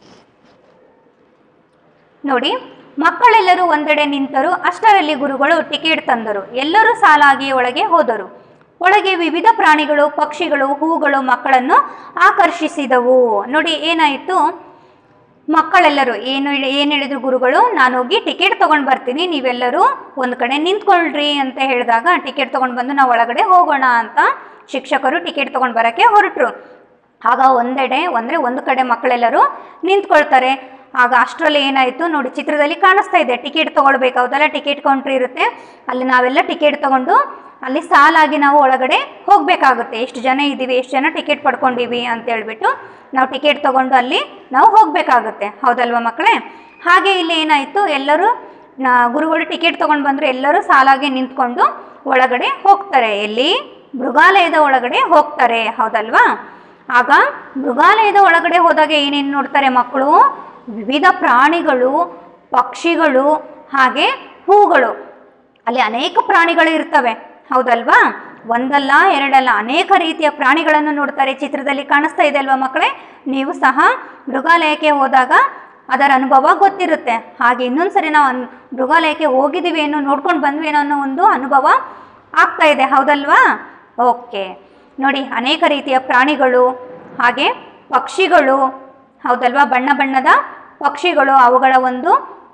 ನೋಡಿ ಮಕ್ಕಳೆಲ್ಲರೂ ಒಂದೆಡೆ ನಿಂತರು ಅಷ್ಟರಲ್ಲಿ ಗುರುಗಳು ಟಿಕೆಟ್ ತಂದರು ಎಲ್ಲರೂ ಸಾಲಾಗಿ ಒಳಗೆ ಹೋದರು ಒಳಗೆ ವಿವಿಧ ಪ್ರಾಣಿಗಳು ಪಕ್ಷಿಗಳು ಹೂಗಳು ಮಕ್ಕಳನ್ನು ಆಕರ್ಷಿಸಿದವು ನೋಡಿ ಏನಾಯಿತು ಮಕ್ಕಳೆಲ್ಲರೂ ಏನು ಏನು ಹೇಳಿದ್ರು ಗುರುಗಳು ನಾನು ಹೋಗಿ ಟಿಕೆಟ್ ತೊಗೊಂಡು ಬರ್ತೀನಿ ನೀವೆಲ್ಲರೂ ಒಂದು ಕಡೆ ನಿಂತ್ಕೊಳ್ರಿ ಅಂತ ಹೇಳಿದಾಗ ಟಿಕೆಟ್ ತೊಗೊಂಡು ಬಂದು ನಾವು ಒಳಗಡೆ ಹೋಗೋಣ ಅಂತ ಶಿಕ್ಷಕರು ಟಿಕೆಟ್ ತೊಗೊಂಡು ಬರೋಕ್ಕೆ ಹೊರಟರು ಆಗ ಒಂದೆಡೆ ಅಂದರೆ ಒಂದು ಕಡೆ ಮಕ್ಕಳೆಲ್ಲರೂ ನಿಂತ್ಕೊಳ್ತಾರೆ ಆಗ ಅಷ್ಟರಲ್ಲಿ ಏನಾಯಿತು ನೋಡಿ ಚಿತ್ರದಲ್ಲಿ ಕಾಣಿಸ್ತಾ ಇದೆ ಟಿಕೆಟ್ ತೊಗೊಳ್ಬೇಕಾವುದಲ್ಲ ಟಿಕೆಟ್ ಕೌಂಟ್ರ್ ಇರುತ್ತೆ ಅಲ್ಲಿ ನಾವೆಲ್ಲ ಟಿಕೆಟ್ ತೊಗೊಂಡು ಅಲ್ಲಿ ಸಾಲಾಗಿ ನಾವು ಒಳಗಡೆ ಹೋಗಬೇಕಾಗುತ್ತೆ ಎಷ್ಟು ಜನ ಇದ್ದೀವಿ ಎಷ್ಟು ಜನ ಟಿಕೆಟ್ ಪಡ್ಕೊಂಡಿವಿ ಅಂತ ಹೇಳ್ಬಿಟ್ಟು ನಾವು ಟಿಕೆಟ್ ತೊಗೊಂಡು ಅಲ್ಲಿ ನಾವು ಹೋಗಬೇಕಾಗುತ್ತೆ ಹೌದಲ್ವಾ ಮಕ್ಕಳೇ ಹಾಗೆ ಇಲ್ಲಿ ಏನಾಯಿತು ಎಲ್ಲರೂ ನಾ ಗುರುಗಳು ಟಿಕೆಟ್ ತೊಗೊಂಡು ಬಂದರು ಎಲ್ಲರೂ ಸಾಲಾಗಿ ನಿಂತ್ಕೊಂಡು ಒಳಗಡೆ ಹೋಗ್ತಾರೆ ಎಲ್ಲಿ ಮೃಗಾಲಯದ ಒಳಗಡೆ ಹೋಗ್ತಾರೆ ಹೌದಲ್ವಾ ಆಗ ಮೃಗಾಲಯದ ಒಳಗಡೆ ಹೋದಾಗ ಏನೇನು ನೋಡ್ತಾರೆ ಮಕ್ಕಳು ವಿವಿಧ ಪ್ರಾಣಿಗಳು ಪಕ್ಷಿಗಳು ಹಾಗೆ ಹೂಗಳು ಅಲ್ಲಿ ಅನೇಕ ಪ್ರಾಣಿಗಳು ಇರ್ತವೆ ಹೌದಲ್ವಾ ಒಂದಲ್ಲ ಎರಡಲ್ಲ ಅನೇಕ ರೀತಿಯ ಪ್ರಾಣಿಗಳನ್ನು ನೋಡ್ತಾರೆ ಚಿತ್ರದಲ್ಲಿ ಕಾಣಿಸ್ತಾ ಇದೆ ಅಲ್ವಾ ಮಕ್ಕಳೇ ನೀವು ಸಹ ಮೃಗಾಲಯಕ್ಕೆ ಹೋದಾಗ ಅದರ ಅನುಭವ ಗೊತ್ತಿರುತ್ತೆ ಹಾಗೆ ಇನ್ನೊಂದು ಸರಿ ನಾವು ಅನ್- ಮೃಗಾಲಯಕ್ಕೆ ಹೋಗಿದ್ದೀವೇನೋ ನೋಡ್ಕೊಂಡು ಬಂದ್ವೇನೋ ಅನ್ನೋ ಒಂದು ಅನುಭವ ಆಗ್ತಾ ಇದೆ ಹೌದಲ್ವಾ ಓಕೆ ನೋಡಿ ಅನೇಕ ರೀತಿಯ ಪ್ರಾಣಿಗಳು ಹಾಗೆ ಪಕ್ಷಿಗಳು ಹೌದಲ್ವಾ ಬಣ್ಣ ಬಣ್ಣದ ಪಕ್ಷಿಗಳು ಅವುಗಳ ಒಂದು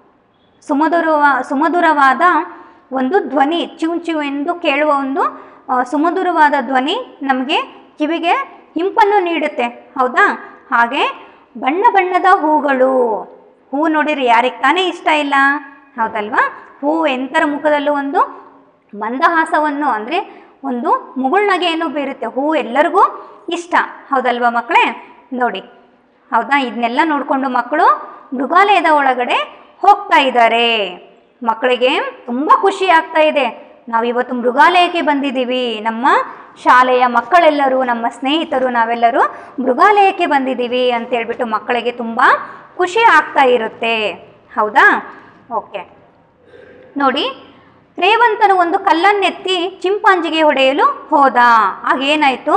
ಸುಮಧುರವ ಸುಮಧುರವಾದ ಒಂದು ಧ್ವನಿ ಚಿವ್ ಚಿವ್ ಎಂದು ಕೇಳುವ ಒಂದು ಆ, ಸುಮಧುರವಾದ ಧ್ವನಿ ನಮಗೆ ಕಿವಿಗೆ ಇಂಪನ್ನು ನೀಡುತ್ತೆ ಹೌದಾ ಹಾಗೆ ಬಣ್ಣ ಬಣ್ಣದ ಹೂಗಳು ಹೂ ನೋಡಿರಿ ಯಾರಿಗೆ ತಾನೇ ಇಷ್ಟ ಇಲ್ಲ ಹೌದಲ್ವಾ ಹೂ ಎಂಥರ ಮುಖದಲ್ಲೂ ಒಂದು ಮಂದಹಾಸವನ್ನು ಅಂದರೆ ಒಂದು ಮುಗುಳ್ನಗೆಯನ್ನು ಬೀರುತ್ತೆ ಹೂ ಎಲ್ಲರಿಗೂ ಇಷ್ಟ ಹೌದಲ್ವಾ ಮಕ್ಕಳೇ ನೋಡಿ ಹೌದಾ ಇದನ್ನೆಲ್ಲ ನೋಡಿಕೊಂಡು ಮಕ್ಕಳು ಮೃಗಾಲಯದ ಒಳಗಡೆ ಹೋಗ್ತಾ ಇದ್ದಾರೆ ಮಕ್ಕಳಿಗೆ ತುಂಬ ಖುಷಿ ಆಗ್ತಾ ಇದೆ ನಾವು ಇವತ್ತು ಮೃಗಾಲಯಕ್ಕೆ ಬಂದಿದ್ದೀವಿ ನಮ್ಮ ಶಾಲೆಯ ಮಕ್ಕಳೆಲ್ಲರೂ ನಮ್ಮ ಸ್ನೇಹಿತರು ನಾವೆಲ್ಲರೂ ಮೃಗಾಲಯಕ್ಕೆ ಬಂದಿದ್ದೀವಿ ಅಂತ ಹೇಳ್ಬಿಟ್ಟು ಮಕ್ಕಳಿಗೆ ತುಂಬ ಖುಷಿ ಆಗ್ತಾ ಇರುತ್ತೆ ಹೌದಾ ಓಕೆ ನೋಡಿ ರೇವಂತನು ಒಂದು ಕಲ್ಲನ್ನೆತ್ತಿ ಚಿಂಪಾಂಜಿಗೆ ಹೊಡೆಯಲು ಹೋದ ಆಗೇನಾಯಿತು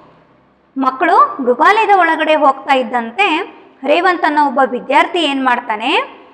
ಮಕ್ಕಳು ಮೃಗಾಲಯದ ಒಳಗಡೆ ಹೋಗ್ತಾ ಇದ್ದಂತೆ ರೇವಂತ್ ಅನ್ನೋ ಒಬ್ಬ ವಿದ್ಯಾರ್ಥಿ ಏನು ಮಾಡ್ತಾನೆ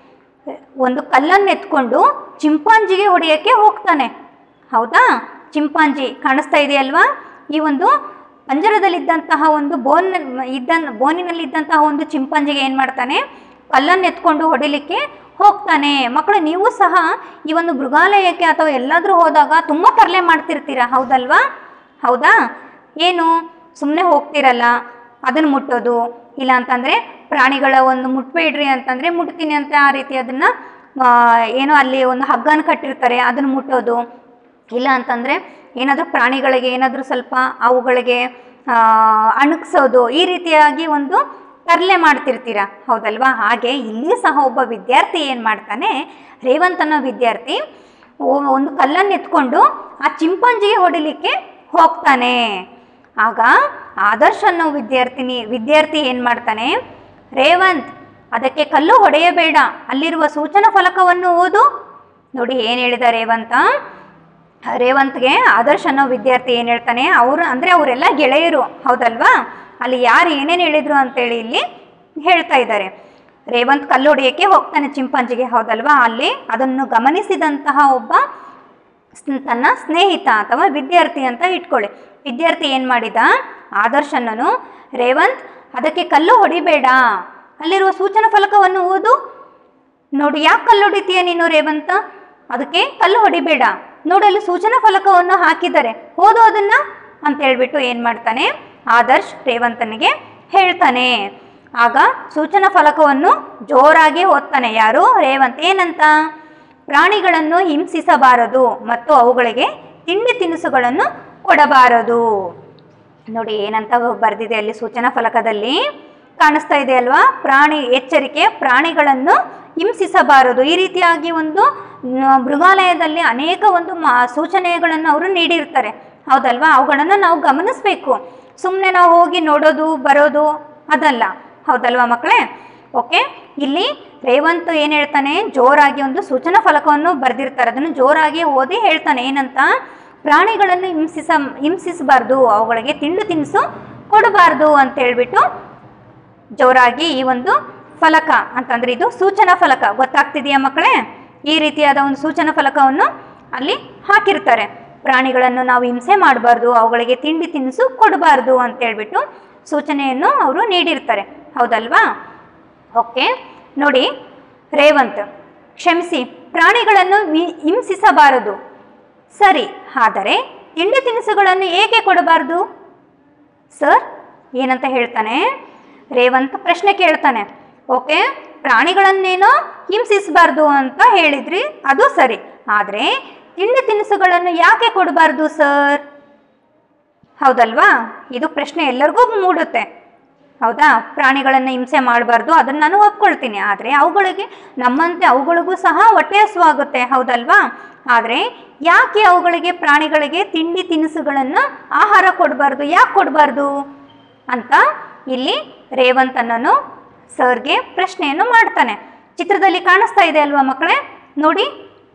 ಒಂದು ಕಲ್ಲನ್ನು ಎತ್ಕೊಂಡು ಚಿಂಪಾಂಜಿಗೆ ಹೊಡೆಯೋಕ್ಕೆ ಹೋಗ್ತಾನೆ ಹೌದಾ ಚಿಂಪಾಂಜಿ ಕಾಣಿಸ್ತಾ ಇದೆಯಲ್ವಾ ಈ ಒಂದು ಪಂಜರದಲ್ಲಿದ್ದಂತಹ ಒಂದು ಬೋನ್ ಇದ್ದ ಬೋನಿನಲ್ಲಿದ್ದಂತಹ ಒಂದು ಚಿಂಪಾಂಜಿಗೆ ಏನು ಮಾಡ್ತಾನೆ ಕಲ್ಲನ್ನು ಎತ್ಕೊಂಡು ಹೊಡಿಲಿಕ್ಕೆ ಹೋಗ್ತಾನೆ ಮಕ್ಕಳು ನೀವು ಸಹ ಈ ಒಂದು ಮೃಗಾಲಯಕ್ಕೆ ಅಥವಾ ಎಲ್ಲಾದರೂ ಹೋದಾಗ ತುಂಬ ತರಲೆ ಮಾಡ್ತಿರ್ತೀರ ಹೌದಲ್ವಾ ಹೌದಾ ಏನು ಸುಮ್ಮನೆ ಹೋಗ್ತಿರಲ್ಲ ಅದನ್ನು ಮುಟ್ಟೋದು ಇಲ್ಲ ಅಂತಂದರೆ ಪ್ರಾಣಿಗಳ ಒಂದು ಮುಟ್ಬೇಡ್ರಿ ಅಂತಂದರೆ ಮುಟ್ತೀನಿ ಅಂತ ಆ ರೀತಿ ಅದನ್ನು ಏನೋ ಅಲ್ಲಿ ಒಂದು ಹಗ್ಗನ ಕಟ್ಟಿರ್ತಾರೆ ಅದನ್ನು ಮುಟ್ಟೋದು ಇಲ್ಲ ಅಂತಂದರೆ ಏನಾದರೂ ಪ್ರಾಣಿಗಳಿಗೆ ಏನಾದರೂ ಸ್ವಲ್ಪ ಅವುಗಳಿಗೆ ಆ, ಅಣುಗ್ಸೋದು ಈ ರೀತಿಯಾಗಿ ಒಂದು ತರಲೆ ಮಾಡ್ತಿರ್ತೀರ ಹೌದಲ್ವಾ ಹಾಗೆ ಇಲ್ಲಿ ಸಹ ಒಬ್ಬ ವಿದ್ಯಾರ್ಥಿ ಏನು ಮಾಡ್ತಾನೆ ರೇವಂತ್ ಅನ್ನೋ ವಿದ್ಯಾರ್ಥಿ ಒ- ಒಂದು ಕಲ್ಲನ್ನು ಎತ್ಕೊಂಡು ಆ ಚಿಂಪಾಂಜಿಗೆ ಹೊಡಿಲಿಕ್ಕೆ ಹೋಗ್ತಾನೆ ಆಗ ಆದರ್ಶ್ ಅನ್ನೋ ವಿದ್ಯಾರ್ಥಿನಿ ವಿದ್ಯಾರ್ಥಿ ಏನು ಮಾಡ್ತಾನೆ ರೇವಂತ್ ಅದಕ್ಕೆ ಕಲ್ಲು ಹೊಡೆಯಬೇಡ ಅಲ್ಲಿರುವ ಸೂಚನಾ ಫಲಕವನ್ನು ಓದು ನೋಡಿ ಏನು ಹೇಳಿದ ರೇವಂತ ರೇವಂತ್ಗೆ ಆದರ್ಶ್ ಅನ್ನೋ ವಿದ್ಯಾರ್ಥಿ ಏನು ಹೇಳ್ತಾನೆ ಅವರು ಅಂದರೆ ಅವರೆಲ್ಲ ಗೆಳೆಯರು ಹೌದಲ್ವಾ ಅಲ್ಲಿ ಯಾರು ಏನೇನು ಹೇಳಿದ್ರು ಅಂತೇಳಿ ಇಲ್ಲಿ ಹೇಳ್ತಾ ಇದ್ದಾರೆ ರೇವಂತ್ ಕಲ್ಲು ಹೊಡೆಯೋಕ್ಕೆ ಹೋಗ್ತಾನೆ ಚಿಂಪಾಂಜಿಗೆ ಹೌದಲ್ವಾ ಅಲ್ಲಿ ಅದನ್ನು ಗಮನಿಸಿದಂತಹ ಒಬ್ಬ ಸ್ನ್- ತನ್ನ ಸ್ನೇಹಿತ ಅಥವಾ ವಿದ್ಯಾರ್ಥಿ ಅಂತ ಇಟ್ಕೊಳ್ಳಿ ವಿದ್ಯಾರ್ಥಿ ಏನು ಮಾಡಿದ ಆದರ್ಶನನು ರೇವಂತ್ ಅದಕ್ಕೆ ಕಲ್ಲು ಹೊಡಿಬೇಡ ಅಲ್ಲಿರುವ ಸೂಚನಾ ಫಲಕವನ್ನು ಓದು ನೋಡಿ ಯಾಕೆ ಕಲ್ಲು ಹೊಡಿತೀಯ ನೀನು ರೇವಂತ ಅದಕ್ಕೆ ಕಲ್ಲು ಹೊಡಿಬೇಡ ನೋಡಲು ಸೂಚನಾ ಫಲಕವನ್ನು ಹಾಕಿದ್ದಾರೆ ಓದು ಅದನ್ನ ಅಂತ ಹೇಳ್ಬಿಟ್ಟು ಏನು ಮಾಡ್ತಾನೆ ಆದರ್ಶ್ ರೇವಂತನಿಗೆ ಹೇಳ್ತಾನೆ ಆಗ ಸೂಚನಾ ಫಲಕವನ್ನು ಜೋರಾಗಿ ಓದ್ತಾನೆ ಯಾರು ರೇವಂತ್ ಏನಂತ ಪ್ರಾಣಿಗಳನ್ನು ಹಿಂಸಿಸಬಾರದು ಮತ್ತು ಅವುಗಳಿಗೆ ತಿಂಡಿ ತಿನಿಸುಗಳನ್ನು ಕೊಡಬಾರದು ನೋಡಿ ಏನಂತ ಬರೆದಿದೆ ಅಲ್ಲಿ ಸೂಚನಾ ಫಲಕದಲ್ಲಿ ಕಾಣಿಸ್ತಾ ಇದೆ ಅಲ್ವಾ ಪ್ರಾಣಿ ಎಚ್ಚರಿಕೆ ಪ್ರಾಣಿಗಳನ್ನು ಹಿಂಸಿಸಬಾರದು ಈ ರೀತಿಯಾಗಿ ಒಂದು ನ- ಮೃಗಾಲಯದಲ್ಲಿ ಅನೇಕ ಒಂದು ಮಾ ಸೂಚನೆಗಳನ್ನು ಅವರು ನೀಡಿರ್ತಾರೆ ಹೌದಲ್ವಾ ಅವುಗಳನ್ನು ನಾವು ಗಮನಿಸಬೇಕು ಸುಮ್ಮನೆ ನಾವು ಹೋಗಿ ನೋಡೋದು ಬರೋದು ಅದಲ್ಲ ಹೌದಲ್ವಾ ಮಕ್ಕಳೇ ಓಕೆ ಇಲ್ಲಿ ರೇವಂತ್ ಏನು ಹೇಳ್ತಾನೆ ಜೋರಾಗಿ ಒಂದು ಸೂಚನಾ ಫಲಕವನ್ನು ಬರೆದಿರ್ತಾರೆ ಅದನ್ನು ಜೋರಾಗಿ ಓದಿ ಹೇಳ್ತಾನೆ ಏನಂತ ಪ್ರಾಣಿಗಳನ್ನು ಹಿಂಸಿಸ ಹಿಂಸಿಸಬಾರ್ದು ಅವುಗಳಿಗೆ ತಿಂಡು ತಿನಿಸು ಕೊಡಬಾರ್ದು ಅಂತ ಹೇಳ್ಬಿಟ್ಟು ಜೋರಾಗಿ ಈ ಒಂದು ಫಲಕ ಅಂತಂದ್ರೆ ಇದು ಸೂಚನಾ ಫಲಕ ಗೊತ್ತಾಗ್ತಿದೆಯಾ ಮಕ್ಕಳೇ ಈ ರೀತಿಯಾದ ಒಂದು ಸೂಚನಾ ಫಲಕವನ್ನು ಅಲ್ಲಿ ಹಾಕಿರ್ತಾರೆ ಪ್ರಾಣಿಗಳನ್ನು ನಾವು ಹಿಂಸೆ ಮಾಡಬಾರ್ದು ಅವುಗಳಿಗೆ ತಿಂಡಿ ತಿನಿಸು ಕೊಡಬಾರ್ದು ಅಂತ ಹೇಳ್ಬಿಟ್ಟು ಸೂಚನೆಯನ್ನು ಅವರು ನೀಡಿರ್ತಾರೆ ಹೌದಲ್ವಾ ಓಕೆ ನೋಡಿ ರೇವಂತ್ ಕ್ಷಮಿಸಿ ಪ್ರಾಣಿಗಳನ್ನು ವಿ- ಹಿಂಸಿಸಬಾರದು ಸರಿ ಆದರೆ ತಿಂಡಿ ತಿನಿಸುಗಳನ್ನು ಏಕೆ ಕೊಡಬಾರ್ದು ಸರ್ ಏನಂತ ಹೇಳ್ತಾನೆ ರೇವಂತ್ ಪ್ರಶ್ನೆ ಕೇಳ್ತಾನೆ ಓಕೆ ಪ್ರಾಣಿಗಳನ್ನೇನೋ ಹಿಂಸಿಸಬಾರ್ದು ಅಂತ ಹೇಳಿದ್ರಿ ಅದು ಸರಿ ಆದರೆ ತಿಂಡಿ ತಿನಿಸುಗಳನ್ನು ಯಾಕೆ ಕೊಡಬಾರ್ದು ಸರ್ ಹೌದಲ್ವಾ ಇದು ಪ್ರಶ್ನೆ ಎಲ್ಲರಿಗೂ ಮೂಡುತ್ತೆ ಹೌದಾ ಪ್ರಾಣಿಗಳನ್ನು ಹಿಂಸೆ ಮಾಡಬಾರ್ದು ಅದನ್ನು ನಾನು ಒಪ್ಕೊಳ್ತೀನಿ ಆದರೆ ಅವುಗಳಿಗೆ ನಮ್ಮಂತೆ ಅವುಗಳಿಗೂ ಸಹ ಹೊಟ್ಟೆ ಹಸುವಾಗುತ್ತೆ ಹೌದಲ್ವಾ ಆದರೆ ಯಾಕೆ ಅವುಗಳಿಗೆ ಪ್ರಾಣಿಗಳಿಗೆ ತಿಂಡಿ ತಿನಿಸುಗಳನ್ನು ಆಹಾರ ಕೊಡಬಾರ್ದು ಯಾಕೆ ಕೊಡಬಾರ್ದು ಅಂತ ಇಲ್ಲಿ ರೇವಂತ್ ಅನ್ನೋನು ಸರ್ಗೆ ಪ್ರಶ್ನೆಯನ್ನು ಮಾಡ್ತಾನೆ ಚಿತ್ರದಲ್ಲಿ ಕಾಣಿಸ್ತಾ ಇದೆ ಅಲ್ವಾ ಮಕ್ಕಳೇ ನೋಡಿ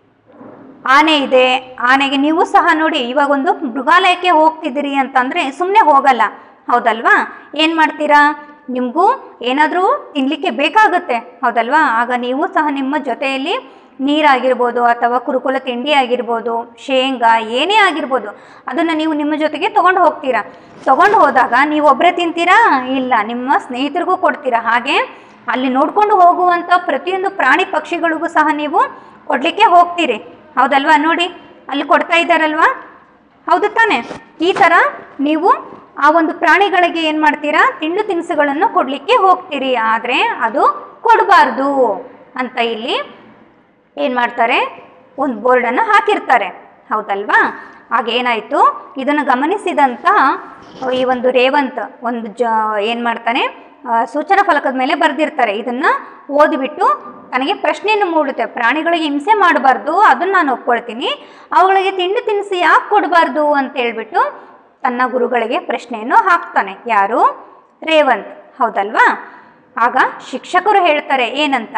ಆನೆ ಇದೆ ಆನೆಗೆ ನೀವು ಸಹ ನೋಡಿ ಇವಾಗ ಒಂದು ಮೃಗಾಲಯಕ್ಕೆ ಹೋಗ್ತಿದ್ದೀರಿ ಅಂತಂದರೆ ಸುಮ್ಮನೆ ಹೋಗಲ್ಲ ಹೌದಲ್ವಾ ಏನು ಮಾಡ್ತೀರಾ ನಿಮಗೂ ಏನಾದರೂ ತಿನ್ನಲಿಕ್ಕೆ ಬೇಕಾಗುತ್ತೆ ಹೌದಲ್ವಾ ಆಗ ನೀವು ಸಹ ನಿಮ್ಮ ಜೊತೆಯಲ್ಲಿ ನೀರಾಗಿರ್ಬೋದು ಅಥವಾ ಕುರುಕುಲ ತಿಂಡಿ ಆಗಿರ್ಬೋದು ಶೇಂಗಾ ಏನೇ ಆಗಿರ್ಬೋದು ಅದನ್ನು ನೀವು ನಿಮ್ಮ ಜೊತೆಗೆ ತೊಗೊಂಡು ಹೋಗ್ತೀರಾ ತೊಗೊಂಡು ಹೋದಾಗ ನೀವು ಒಬ್ಬರೇ ತಿಂತೀರಾ ಇಲ್ಲ ನಿಮ್ಮ ಸ್ನೇಹಿತರಿಗೂ ಕೊಡ್ತೀರಾ ಹಾಗೆ ಅಲ್ಲಿ ನೋಡ್ಕೊಂಡು ಹೋಗುವಂಥ ಪ್ರತಿಯೊಂದು ಪ್ರಾಣಿ ಪಕ್ಷಿಗಳಿಗೂ ಸಹ ನೀವು ಕೊಡಲಿಕ್ಕೆ ಹೋಗ್ತೀರಿ ಹೌದಲ್ವಾ ನೋಡಿ ಅಲ್ಲಿ ಕೊಡ್ತಾ ಇದ್ದಾರಲ್ವಾ ಹೌದು ತಾನೆ ಈ ಥರ ನೀವು ಆ ಒಂದು ಪ್ರಾಣಿಗಳಿಗೆ ಏನು ಮಾಡ್ತೀರಾ ತಿಂಡು ತಿನಿಸುಗಳನ್ನು ಕೊಡಲಿಕ್ಕೆ ಹೋಗ್ತೀರಿ ಆದರೆ ಅದು ಕೊಡಬಾರ್ದು ಅಂತ ಇಲ್ಲಿ ಏನು ಮಾಡ್ತಾರೆ ಒಂದು ಬೋರ್ಡನ್ನು ಹಾಕಿರ್ತಾರೆ ಹೌದಲ್ವಾ ಆಗೇನಾಯಿತು ಇದನ್ನು ಗಮನಿಸಿದಂಥ ಈ ಒಂದು ರೇವಂತ್ ಒಂದು ಜ ಏನು ಮಾಡ್ತಾನೆ ಆ, ಸೂಚನಾ ಫಲಕದ ಮೇಲೆ ಬರೆದಿರ್ತಾರೆ ಇದನ್ನು ಓದಿಬಿಟ್ಟು ನನಗೆ ಪ್ರಶ್ನೆಯನ್ನು ಮೂಡುತ್ತೆ ಪ್ರಾಣಿಗಳಿಗೆ ಹಿಂಸೆ ಮಾಡಬಾರ್ದು ಅದನ್ನು ನಾನು ಒಪ್ಕೊಳ್ತೀನಿ ಅವುಗಳಿಗೆ ತಿಂಡಿ ತಿನಿಸಿ ಯಾಕೆ ಕೊಡಬಾರ್ದು ಅಂತ ಹೇಳ್ಬಿಟ್ಟು ತನ್ನ ಗುರುಗಳಿಗೆ ಪ್ರಶ್ನೆಯನ್ನು ಹಾಕ್ತಾನೆ ಯಾರು ರೇವಂತ್ ಹೌದಲ್ವಾ ಆಗ ಶಿಕ್ಷಕರು ಹೇಳ್ತಾರೆ ಏನಂತ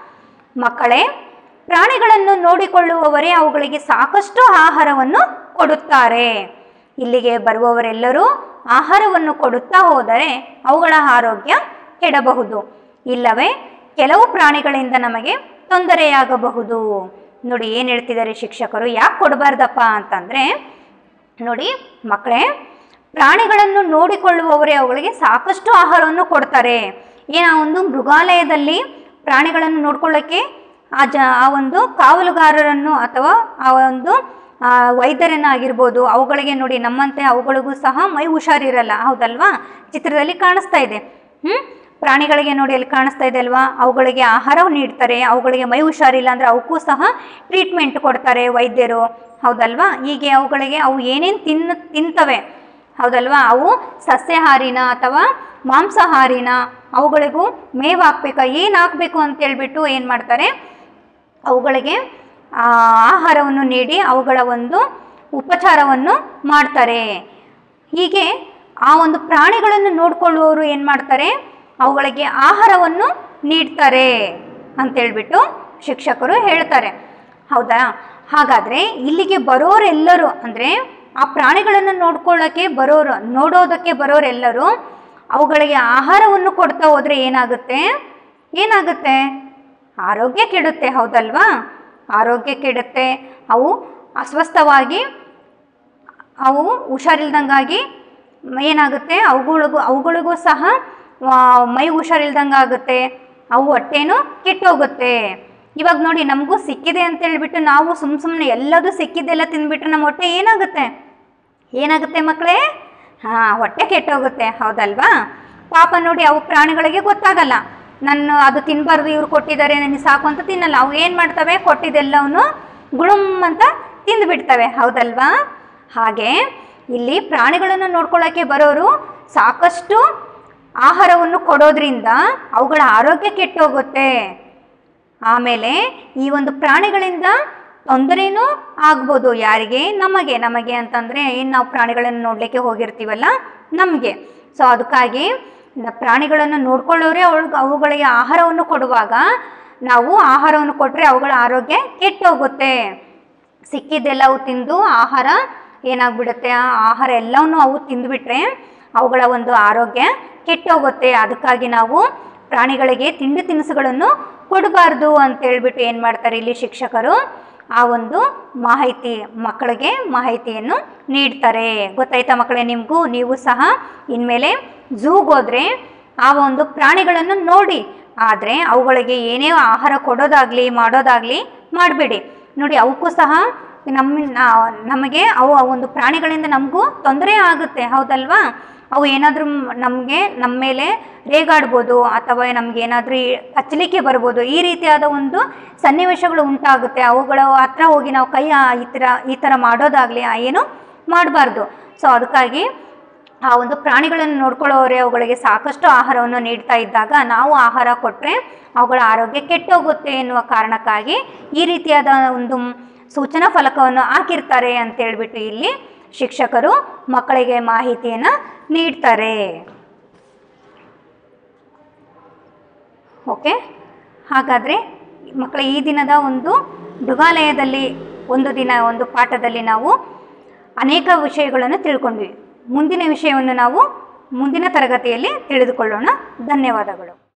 ಮಕ್ಕಳೇ ಪ್ರಾಣಿಗಳನ್ನು ನೋಡಿಕೊಳ್ಳುವವರೇ ಅವುಗಳಿಗೆ ಸಾಕಷ್ಟು ಆಹಾರವನ್ನು ಕೊಡುತ್ತಾರೆ ಇಲ್ಲಿಗೆ ಬರುವವರೆಲ್ಲರೂ ಆಹಾರವನ್ನು ಕೊಡುತ್ತಾ ಹೋದರೆ ಅವುಗಳ ಆರೋಗ್ಯ ಕೆಡಬಹುದು ಇಲ್ಲವೇ ಕೆಲವು ಪ್ರಾಣಿಗಳಿಂದ ನಮಗೆ ತೊಂದರೆಯಾಗಬಹುದು ನೋಡಿ ಏನು ಹೇಳ್ತಿದ್ದಾರೆ ಶಿಕ್ಷಕರು ಯಾಕೆ ಕೊಡಬಾರ್ದಪ್ಪ ಅಂತಂದರೆ ನೋಡಿ ಮಕ್ಕಳೇ ಪ್ರಾಣಿಗಳನ್ನು ನೋಡಿಕೊಳ್ಳುವವರೇ ಅವುಗಳಿಗೆ ಸಾಕಷ್ಟು ಆಹಾರವನ್ನು ಕೊಡ್ತಾರೆ ಏನು ಆ ಒಂದು ಮೃಗಾಲಯದಲ್ಲಿ ಪ್ರಾಣಿಗಳನ್ನು ನೋಡ್ಕೊಳ್ಳೋಕ್ಕೆ ಆ ಜ ಆ ಒಂದು ಕಾವಲುಗಾರರನ್ನು ಅಥವಾ ಆ ಒಂದು ಆ, ವೈದ್ಯರನ್ನ ಆಗಿರ್ಬೋದು ಅವುಗಳಿಗೆ ನೋಡಿ ನಮ್ಮಂತೆ ಅವುಗಳಿಗೂ ಸಹ ಮೈ ಹುಷಾರಿರಲ್ಲ ಹೌದಲ್ವಾ ಚಿತ್ರದಲ್ಲಿ ಕಾಣಿಸ್ತಾ ಇದೆ ಹ್ಞೂ ಪ್ರಾಣಿಗಳಿಗೆ ನೋಡಿ ಅಲ್ಲಿ ಕಾಣಿಸ್ತಾ ಇದೆ ಅಲ್ವಾ ಅವುಗಳಿಗೆ ಆಹಾರ ನೀಡ್ತಾರೆ ಅವುಗಳಿಗೆ ಮೈ ಹುಷಾರಿಲ್ಲ ಅಂದರೆ ಅವಕ್ಕೂ ಸಹ ಟ್ರೀಟ್ಮೆಂಟ್ ಕೊಡ್ತಾರೆ ವೈದ್ಯರು ಹೌದಲ್ವಾ ಹೀಗೆ ಅವುಗಳಿಗೆ ಅವು ಏನೇನು ತಿನ್ನ ತಿಂತವೆ ಹೌದಲ್ವಾ ಅವು ಸಸ್ಯಾಹಾರಿನ ಅಥವಾ ಮಾಂಸಾಹಾರಿನ ಅವುಗಳಿಗೂ ಮೇವು ಹಾಕ್ಬೇಕಾ ಏನು ಹಾಕಬೇಕು ಅಂತೇಳ್ಬಿಟ್ಟು ಏನು ಮಾಡ್ತಾರೆ ಅವುಗಳಿಗೆ ಆ, ಆಹಾರವನ್ನು ನೀಡಿ ಅವುಗಳ ಒಂದು ಉಪಚಾರವನ್ನು ಮಾಡ್ತಾರೆ ಹೀಗೆ ಆ ಒಂದು ಪ್ರಾಣಿಗಳನ್ನು ನೋಡ್ಕೊಳ್ಳುವವರು ಏನು ಮಾಡ್ತಾರೆ ಅವುಗಳಿಗೆ ಆಹಾರವನ್ನು ನೀಡ್ತಾರೆ ಅಂತೇಳ್ಬಿಟ್ಟು ಶಿಕ್ಷಕರು ಹೇಳ್ತಾರೆ ಹೌದಾ ಹಾಗಾದರೆ ಇಲ್ಲಿಗೆ ಬರೋರೆಲ್ಲರೂ ಅಂದರೆ ಆ ಪ್ರಾಣಿಗಳನ್ನು ನೋಡ್ಕೊಳ್ಳೋಕ್ಕೆ ಬರೋರು ನೋಡೋದಕ್ಕೆ ಬರೋರೆಲ್ಲರೂ ಅವುಗಳಿಗೆ ಆಹಾರವನ್ನು ಕೊಡ್ತಾ ಹೋದರೆ ಏನಾಗುತ್ತೆ ಏನಾಗುತ್ತೆ ಆರೋಗ್ಯ ಕೆಡುತ್ತೆ ಹೌದಲ್ವಾ ಆರೋಗ್ಯ ಕೆಡುತ್ತೆ ಅವು ಅಸ್ವಸ್ಥವಾಗಿ ಅವು ಹುಷಾರಿಲ್ದಂಗಾಗಿ ಏನಾಗುತ್ತೆ ಅವುಗಳಿಗೂ ಅವುಗಳಿಗೂ ಸಹ ಆ, ಮೈ ಹುಷಾರಿಲ್ದಂಗೆ ಆಗುತ್ತೆ ಅವು ಹೊಟ್ಟೆನೂ ಕೆಟ್ಟೋಗುತ್ತೆ ಇವಾಗ ನೋಡಿ ನಮಗೂ ಸಿಕ್ಕಿದೆ ಅಂತ ಹೇಳ್ಬಿಟ್ಟು ನಾವು ಸುಮ್ಮ ಸುಮ್ಮನೆ ಎಲ್ಲದೂ ಸಿಕ್ಕಿದ್ದೆಲ್ಲ ತಿಂದ್ಬಿಟ್ರೆ ನಮ್ಮ ಹೊಟ್ಟೆ ಏನಾಗುತ್ತೆ ಏನಾಗುತ್ತೆ ಮಕ್ಕಳೇ ಹಾಂ ಹೊಟ್ಟೆ ಕೆಟ್ಟೋಗುತ್ತೆ ಹೌದಲ್ವಾ ಪಾಪ ನೋಡಿ ಅವು ಪ್ರಾಣಿಗಳಿಗೆ ಗೊತ್ತಾಗಲ್ಲ ನನ್ನ ಅದು ತಿನ್ನಬಾರ್ದು ಇವ್ರು ಕೊಟ್ಟಿದ್ದಾರೆ ನನಗೆ ಸಾಕು ಅಂತ ತಿನ್ನಲ್ಲ ಅವು ಏನು ಮಾಡ್ತವೆ ಕೊಟ್ಟಿದ್ದೆಲ್ಲವನ್ನು ಗುಳುಮ್ ಅಂತ ತಿಂದುಬಿಡ್ತವೆ ಹೌದಲ್ವಾ ಹಾಗೆ ಇಲ್ಲಿ ಪ್ರಾಣಿಗಳನ್ನು ನೋಡ್ಕೊಳ್ಳೋಕ್ಕೆ ಬರೋರು ಸಾಕಷ್ಟು ಆಹಾರವನ್ನು ಕೊಡೋದ್ರಿಂದ ಅವುಗಳ ಆರೋಗ್ಯ ಕೆಟ್ಟೋಗುತ್ತೆ ಆಮೇಲೆ ಈ ಒಂದು ಪ್ರಾಣಿಗಳಿಂದ ತೊಂದರೆನೂ ಆಗ್ಬೋದು ಯಾರಿಗೆ ನಮಗೆ ನಮಗೆ ಅಂತಂದರೆ ಏನು ನಾವು ಪ್ರಾಣಿಗಳನ್ನು ನೋಡಲಿಕ್ಕೆ ಹೋಗಿರ್ತೀವಲ್ಲ ನಮಗೆ ಸೊ ಅದಕ್ಕಾಗಿ ನ- ಪ್ರಾಣಿಗಳನ್ನು ನೋಡ್ಕೊಳ್ಳೋರೆ ಅವಳಿಗೆ ಅವುಗಳಿಗೆ ಆಹಾರವನ್ನು ಕೊಡುವಾಗ ನಾವು ಆಹಾರವನ್ನು ಕೊಟ್ಟರೆ ಅವುಗಳ ಆರೋಗ್ಯ ಕೆಟ್ಟೋಗುತ್ತೆ ಸಿಕ್ಕಿದ್ದೆಲ್ಲ ಅವು ತಿಂದು ಆಹಾರ ಏನಾಗ್ಬಿಡುತ್ತೆ ಆ ಆಹಾರ ಎಲ್ಲವನ್ನು ಅವು ತಿಂದುಬಿಟ್ರೆ ಅವುಗಳ ಒಂದು ಆರೋಗ್ಯ ಕೆಟ್ಟೋಗುತ್ತೆ ಅದಕ್ಕಾಗಿ ನಾವು ಪ್ರಾಣಿಗಳಿಗೆ ತಿಂಡಿ ತಿನಿಸುಗಳನ್ನು ಕೊಡಬಾರ್ದು ಅಂತೇಳ್ಬಿಟ್ಟು ಏನು ಮಾಡ್ತಾರೆ ಇಲ್ಲಿ ಶಿಕ್ಷಕರು ಆ ಒಂದು ಮಾಹಿತಿ ಮಕ್ಕಳಿಗೆ ಮಾಹಿತಿಯನ್ನು ನೀಡ್ತಾರೆ ಗೊತ್ತಾಯ್ತಾ ಮಕ್ಕಳೇ ನಿಮಗೂ ನೀವು ಸಹ ಇನ್ಮೇಲೆ ಝೂಗೆ ಹೋದರೆ ಆ ಒಂದು ಪ್ರಾಣಿಗಳನ್ನು ನೋಡಿ ಆದರೆ ಅವುಗಳಿಗೆ ಏನೇ ಆಹಾರ ಕೊಡೋದಾಗಲಿ ಮಾಡೋದಾಗಲಿ ಮಾಡಬೇಡಿ ನೋಡಿ ಅವಕ್ಕೂ ಸಹ ನಮ್ಮ ನಾ- ನಮಗೆ ಅವು ಆ ಒಂದು ಪ್ರಾಣಿಗಳಿಂದ ನಮಗೂ ತೊಂದರೆ ಆಗುತ್ತೆ ಹೌದಲ್ವಾ ಅವು ಏನಾದರೂ ನಮಗೆ ನಮ್ಮ ಮೇಲೆ ರೇಗಾಡ್ಬೋದು ಅಥವಾ ನಮ್ಗೆ ಏನಾದರೂ ಹಚ್ಚಲಿಕ್ಕೆ ಬರ್ಬೋದು ಈ ರೀತಿಯಾದ ಒಂದು ಸನ್ನಿವೇಶಗಳು ಉಂಟಾಗುತ್ತೆ ಅವುಗಳ ಹತ್ರ ಹೋಗಿ ನಾವು ಕೈ ಆ- ಈ ಥರ ಈ ಥರ ಮಾಡೋದಾಗಲಿ ಏನು ಮಾಡಬಾರ್ದು ಸೊ ಅದಕ್ಕಾಗಿ ಆ ಒಂದು ಪ್ರಾಣಿಗಳನ್ನು ನೋಡ್ಕೊಳ್ಳೋರೆ ಅವುಗಳಿಗೆ ಸಾಕಷ್ಟು ಆಹಾರವನ್ನು ನೀಡ್ತಾ ಇದ್ದಾಗ ನಾವು ಆಹಾರ ಕೊಟ್ಟರೆ ಅವುಗಳ ಆರೋಗ್ಯ ಕೆಟ್ಟೋಗುತ್ತೆ ಎನ್ನುವ ಕಾರಣಕ್ಕಾಗಿ ಈ ರೀತಿಯಾದ ಒಂದು ಸೂಚನಾ ಫಲಕವನ್ನು ಹಾಕಿರ್ತಾರೆ ಅಂತೇಳ್ಬಿಟ್ಟು ಇಲ್ಲಿ ಶಿಕ್ಷಕರು ಮಕ್ಕಳಿಗೆ ಮಾಹಿತಿಯನ್ನು ನೀಡ್ತಾರೆ ಓಕೆ ಹಾಗಾದರೆ ಮಕ್ಕಳ ಈ ದಿನದ ಒಂದು ಮೃಗಾಲಯದಲ್ಲಿ ಒಂದು ದಿನ ಒಂದು ಪಾಠದಲ್ಲಿ ನಾವು ಅನೇಕ ವಿಷಯಗಳನ್ನು ತಿಳ್ಕೊಂಡ್ವಿ ಮುಂದಿನ ವಿಷಯವನ್ನು ನಾವು ಮುಂದಿನ ತರಗತಿಯಲ್ಲಿ ತಿಳಿದುಕೊಳ್ಳೋಣ ಧನ್ಯವಾದಗಳು